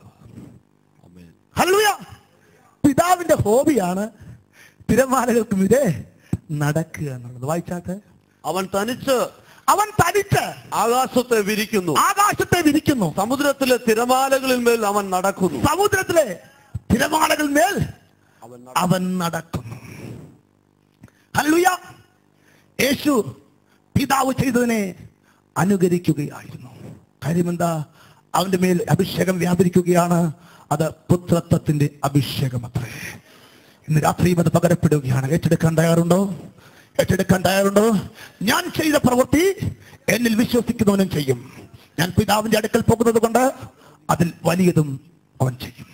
ഹല്ലുയ പിതാവിന്റെ ഹോബിയാണ് തിരമാലകൾക്കും ഇതേ നടക്കുക എന്നുള്ളത് വായിച്ചാട്ടെ അവൻ തനിച്ച് അവൻ തനിച്ച് ആകാശത്തെ വിരിക്കുന്നു ആകാശത്തെ വിരിക്കുന്നു സമുദ്രത്തിലെ തിരമാലകളിൽ മേൽ അവൻ നടക്കുന്നു സമുദ്രത്തിലെ തിരമാലകൾ മേൽ അവൻ അവൻ നടക്കുന്നു ഹല്ലുയ യേശു പിതാവ് ചെയ്തതിനെ അനുകരിക്കുകയായിരുന്നു കാര്യമെന്താ അവന്റെ മേൽ അഭിഷേകം വ്യാപരിക്കുകയാണ് അത് പുത്രത്വത്തിന്റെ അഭിഷേകം അത്രേ ഇന്ന് രാത്രിയും അത് പകരപ്പെടുകയാണ് ഏറ്റെടുക്കാൻ തയ്യാറുണ്ടോ ഏറ്റെടുക്കാൻ തയ്യാറുണ്ടോ ഞാൻ ചെയ്ത പ്രവൃത്തി എന്നിൽ വിശ്വസിക്കുന്നവനും ചെയ്യും ഞാൻ പിതാവിന്റെ അടുക്കൽ പോകുന്നത് കൊണ്ട് അതിൽ വലിയതും അവൻ ചെയ്യും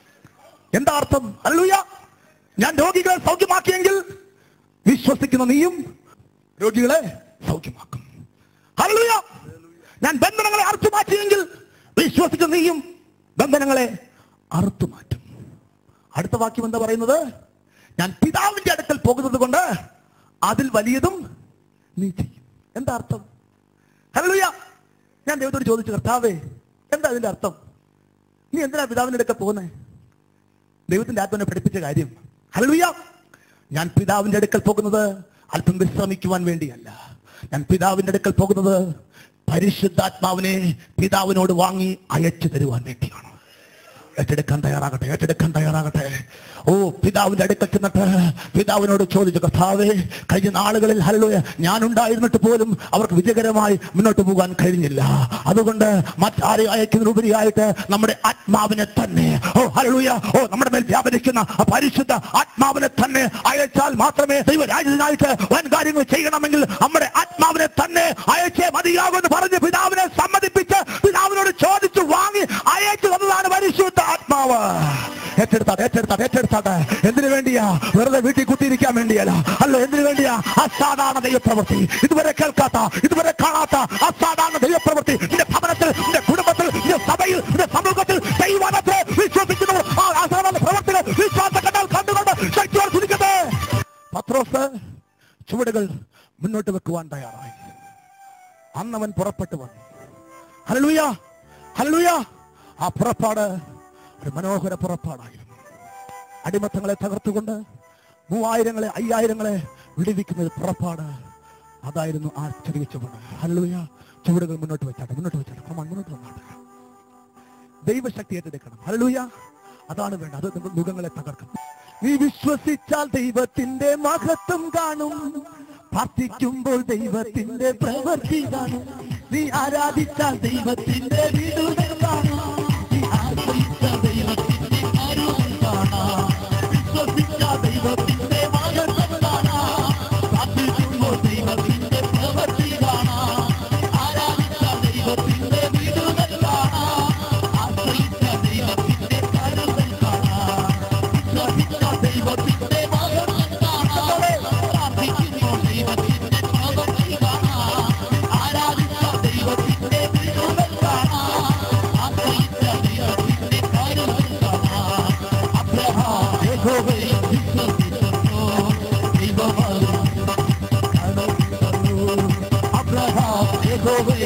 എന്താ അർത്ഥം അല്ലൂയ ഞാൻ രോഗികളെ സൗഖ്യമാക്കിയെങ്കിൽ വിശ്വസിക്കുന്ന നീയും രോഗികളെ സൗഖ്യമാക്കും ഹല്ലേലൂയ ഞാൻ ബന്ധനങ്ങളെ അറുത്തു മാറ്റിയെങ്കിൽ വിശ്വസിക്കുന്ന നീയും ബന്ധനങ്ങളെ അറുത്തു മാറ്റും അടുത്ത വാക്യം എന്താ പറയുന്നത് ഞാൻ പിതാവിന്റെ അടുക്കൽ പോകുന്നത് കൊണ്ട് അതിൽ വലിയതും നീ ചെയ്യും എന്താ അർത്ഥം ഹല്ലേലൂയ ഞാൻ ദൈവത്തോട് ചോദിച്ചു കർത്താവേ എന്താ അതിന്റെ അർത്ഥം നീ എന്തിനാ പിതാവിന്റെ അടുക്കൽ പോകുന്നേ ദൈവത്തിന്റെ ആത്മനെ പഠിപ്പിച്ച കാര്യം ഹല്ലേലൂയ ഞാൻ പിതാവിന്റെ അടുക്കൽ പോകുന്നത് അല്പം വിശ്രമിക്കുവാൻ വേണ്ടിയല്ല ഞാൻ പിതാവിന്റെ അടുക്കൽ പോകുന്നത് പരിശുദ്ധാത്മാവിനെ പിതാവിനോട് വാങ്ങി അയച്ചു തരുവാൻ വേണ്ടിയാണ് ഏറ്റെടുക്കാൻ തയ്യാറാകട്ടെ ഏറ്റെടുക്കാൻ തയ്യാറാകട്ടെ ഓ പിതാവിന്റെ അടുക്കൽ ചെന്നിട്ട് പിതാവിനോട് ചോദിച്ചു കർത്താവേ കഴിഞ്ഞ നാളുകളിൽ ഹലോ ഞാനുണ്ടായിരുന്നിട്ട് പോലും അവർക്ക് വിജയകരമായി മുന്നോട്ട് പോകാൻ കഴിഞ്ഞില്ല അതുകൊണ്ട് മറ്റാരെ അയക്കുന്നതിനുപരിയായിട്ട് നമ്മുടെ ആത്മാവിനെ തന്നെ ഓ ഹലൂയ ഓ നമ്മുടെ മേൽ വ്യാപരിക്കുന്ന ആ പരിശുദ്ധ ആത്മാവിനെ തന്നെ അയച്ചാൽ മാത്രമേ ദൈവരാജ്യത്തിനായിട്ട് വൻ കാര്യങ്ങൾ ചെയ്യണമെങ്കിൽ നമ്മുടെ ആത്മാവിനെ തന്നെ അയച്ചേ മതിയാകുമെന്ന് പറഞ്ഞ് പിതാവിനെ സമ്മതിപ്പിച്ച് പിതാവിനോട് ചോദിച്ചു വാങ്ങി അയച്ചു തന്നതാണ് പരിശുദ്ധ ആത്മാവ് ഏറ്റെടുത്താട്ടെ ഏറ്റെടുത്താട്ടെ ഏറ്റെടുത്താട്ടെ എന്തിനു വേണ്ടിയാ വെറുതെ വീട്ടിൽ കുത്തിയിരിക്കാൻ വേണ്ടിയല്ല അല്ല എന്തിനു വേണ്ടിയാ അസാധാരണ ദൈവപ്രവൃത്തി ഇതുവരെ കേൾക്കാത്ത ഇതുവരെ കാണാത്ത അസാധാരണ ദൈവപ്രവൃത്തി നിന്റെ ഭവനത്തിൽ നിന്റെ കുടുംബത്തിൽ നിന്റെ സഭയിൽ നിന്റെ സമൂഹത്തിൽ ദൈവത്തെ വിശ്വസിക്കുന്നവർ ആ അസാധാരണ പ്രവർത്തികൾ വിശ്വാസ കണ്ടാൽ കണ്ടുകൊണ്ട് ശക്തിയോട് തുനിക്കട്ടെ പത്രോസ് ചുവടുകൾ മുന്നോട്ട് വെക്കുവാൻ തയ്യാറായി അന്നവൻ പുറപ്പെട്ടു വന്നു ഹല്ലേലൂയ ഹല്ലേലൂയ ആ പുറപ്പാട് ഒരു മനോഹര പുറപ്പാടായിരുന്നു അടിമത്തങ്ങളെ തകർത്തുകൊണ്ട് മൂവായിരങ്ങളെ അയ്യായിരങ്ങളെ വിടുവിക്കുന്ന ഒരു പുറപ്പാട് അതായിരുന്നു ആ ചെറിയ ചുവട് ഹല്ലേലൂയ ചുവടുകൾ മുന്നോട്ട് വെച്ചാട്ടെ മുന്നോട്ട് വെച്ചാട്ടെ Come on, മുന്നോട്ട് വന്നാട്ടെ ദൈവശക്തി ഏറ്റെടുക്കണം ഹല്ലേലൂയ അതാണ് വേണ്ടത് അത് നിങ്ങൾ മുഖങ്ങളെ തകർക്കും നീ വിശ്വസിച്ചാൽ ദൈവത്തിന്റെ മഹത്വം കാണും പ്രാർത്ഥിക്കുമ്പോൾ ദൈവത്തിന്റെ പ്രവൃത്തി കാണും നീ ആരാധിച്ചാൽ ദൈവത്തിന്റെ വിടുതൽ കാണും നീ ആശ്രയിച്ചാൽ ദൈവത്തിന്റെ കരുണ കാണാം വിശ്വസിച്ചാൽ ദൈവത്തിന്റെ മഹത്വം കാണാം പ്രാർത്ഥിക്കുമ്പോൾ ദൈവത്തിന്റെ പ്രവൃത്തി കാണാം ആരാധിച്ചാൽ ദൈവത്തിന്റെ വിടുതൽ കാണാം ആശ്രയിച്ചാൽ ദൈവത്തിന്റെ കരുതൽ കാണാം വിശ്വസിച്ചാൽ ദൈവത്തിന്റെ മഹത്വം കാണാം പ്രാർത്ഥിക്കുമ്പോൾ ദൈവത്തിന്റെ പ്രവൃത്തി കാണാം ആരാധിച്ചാൽ ദൈവത്തിന്റെ വിടുതൽ കാണാം ആശ്രയിച്ചാൽ ദൈവത്തിന്റെ കരുതൽ കാണാം അബ്രഹാം യഹോവയെ വിശ്വസിച്ചപ്പോൾ ദൈവം അബ്രഹാം യഹോവയെ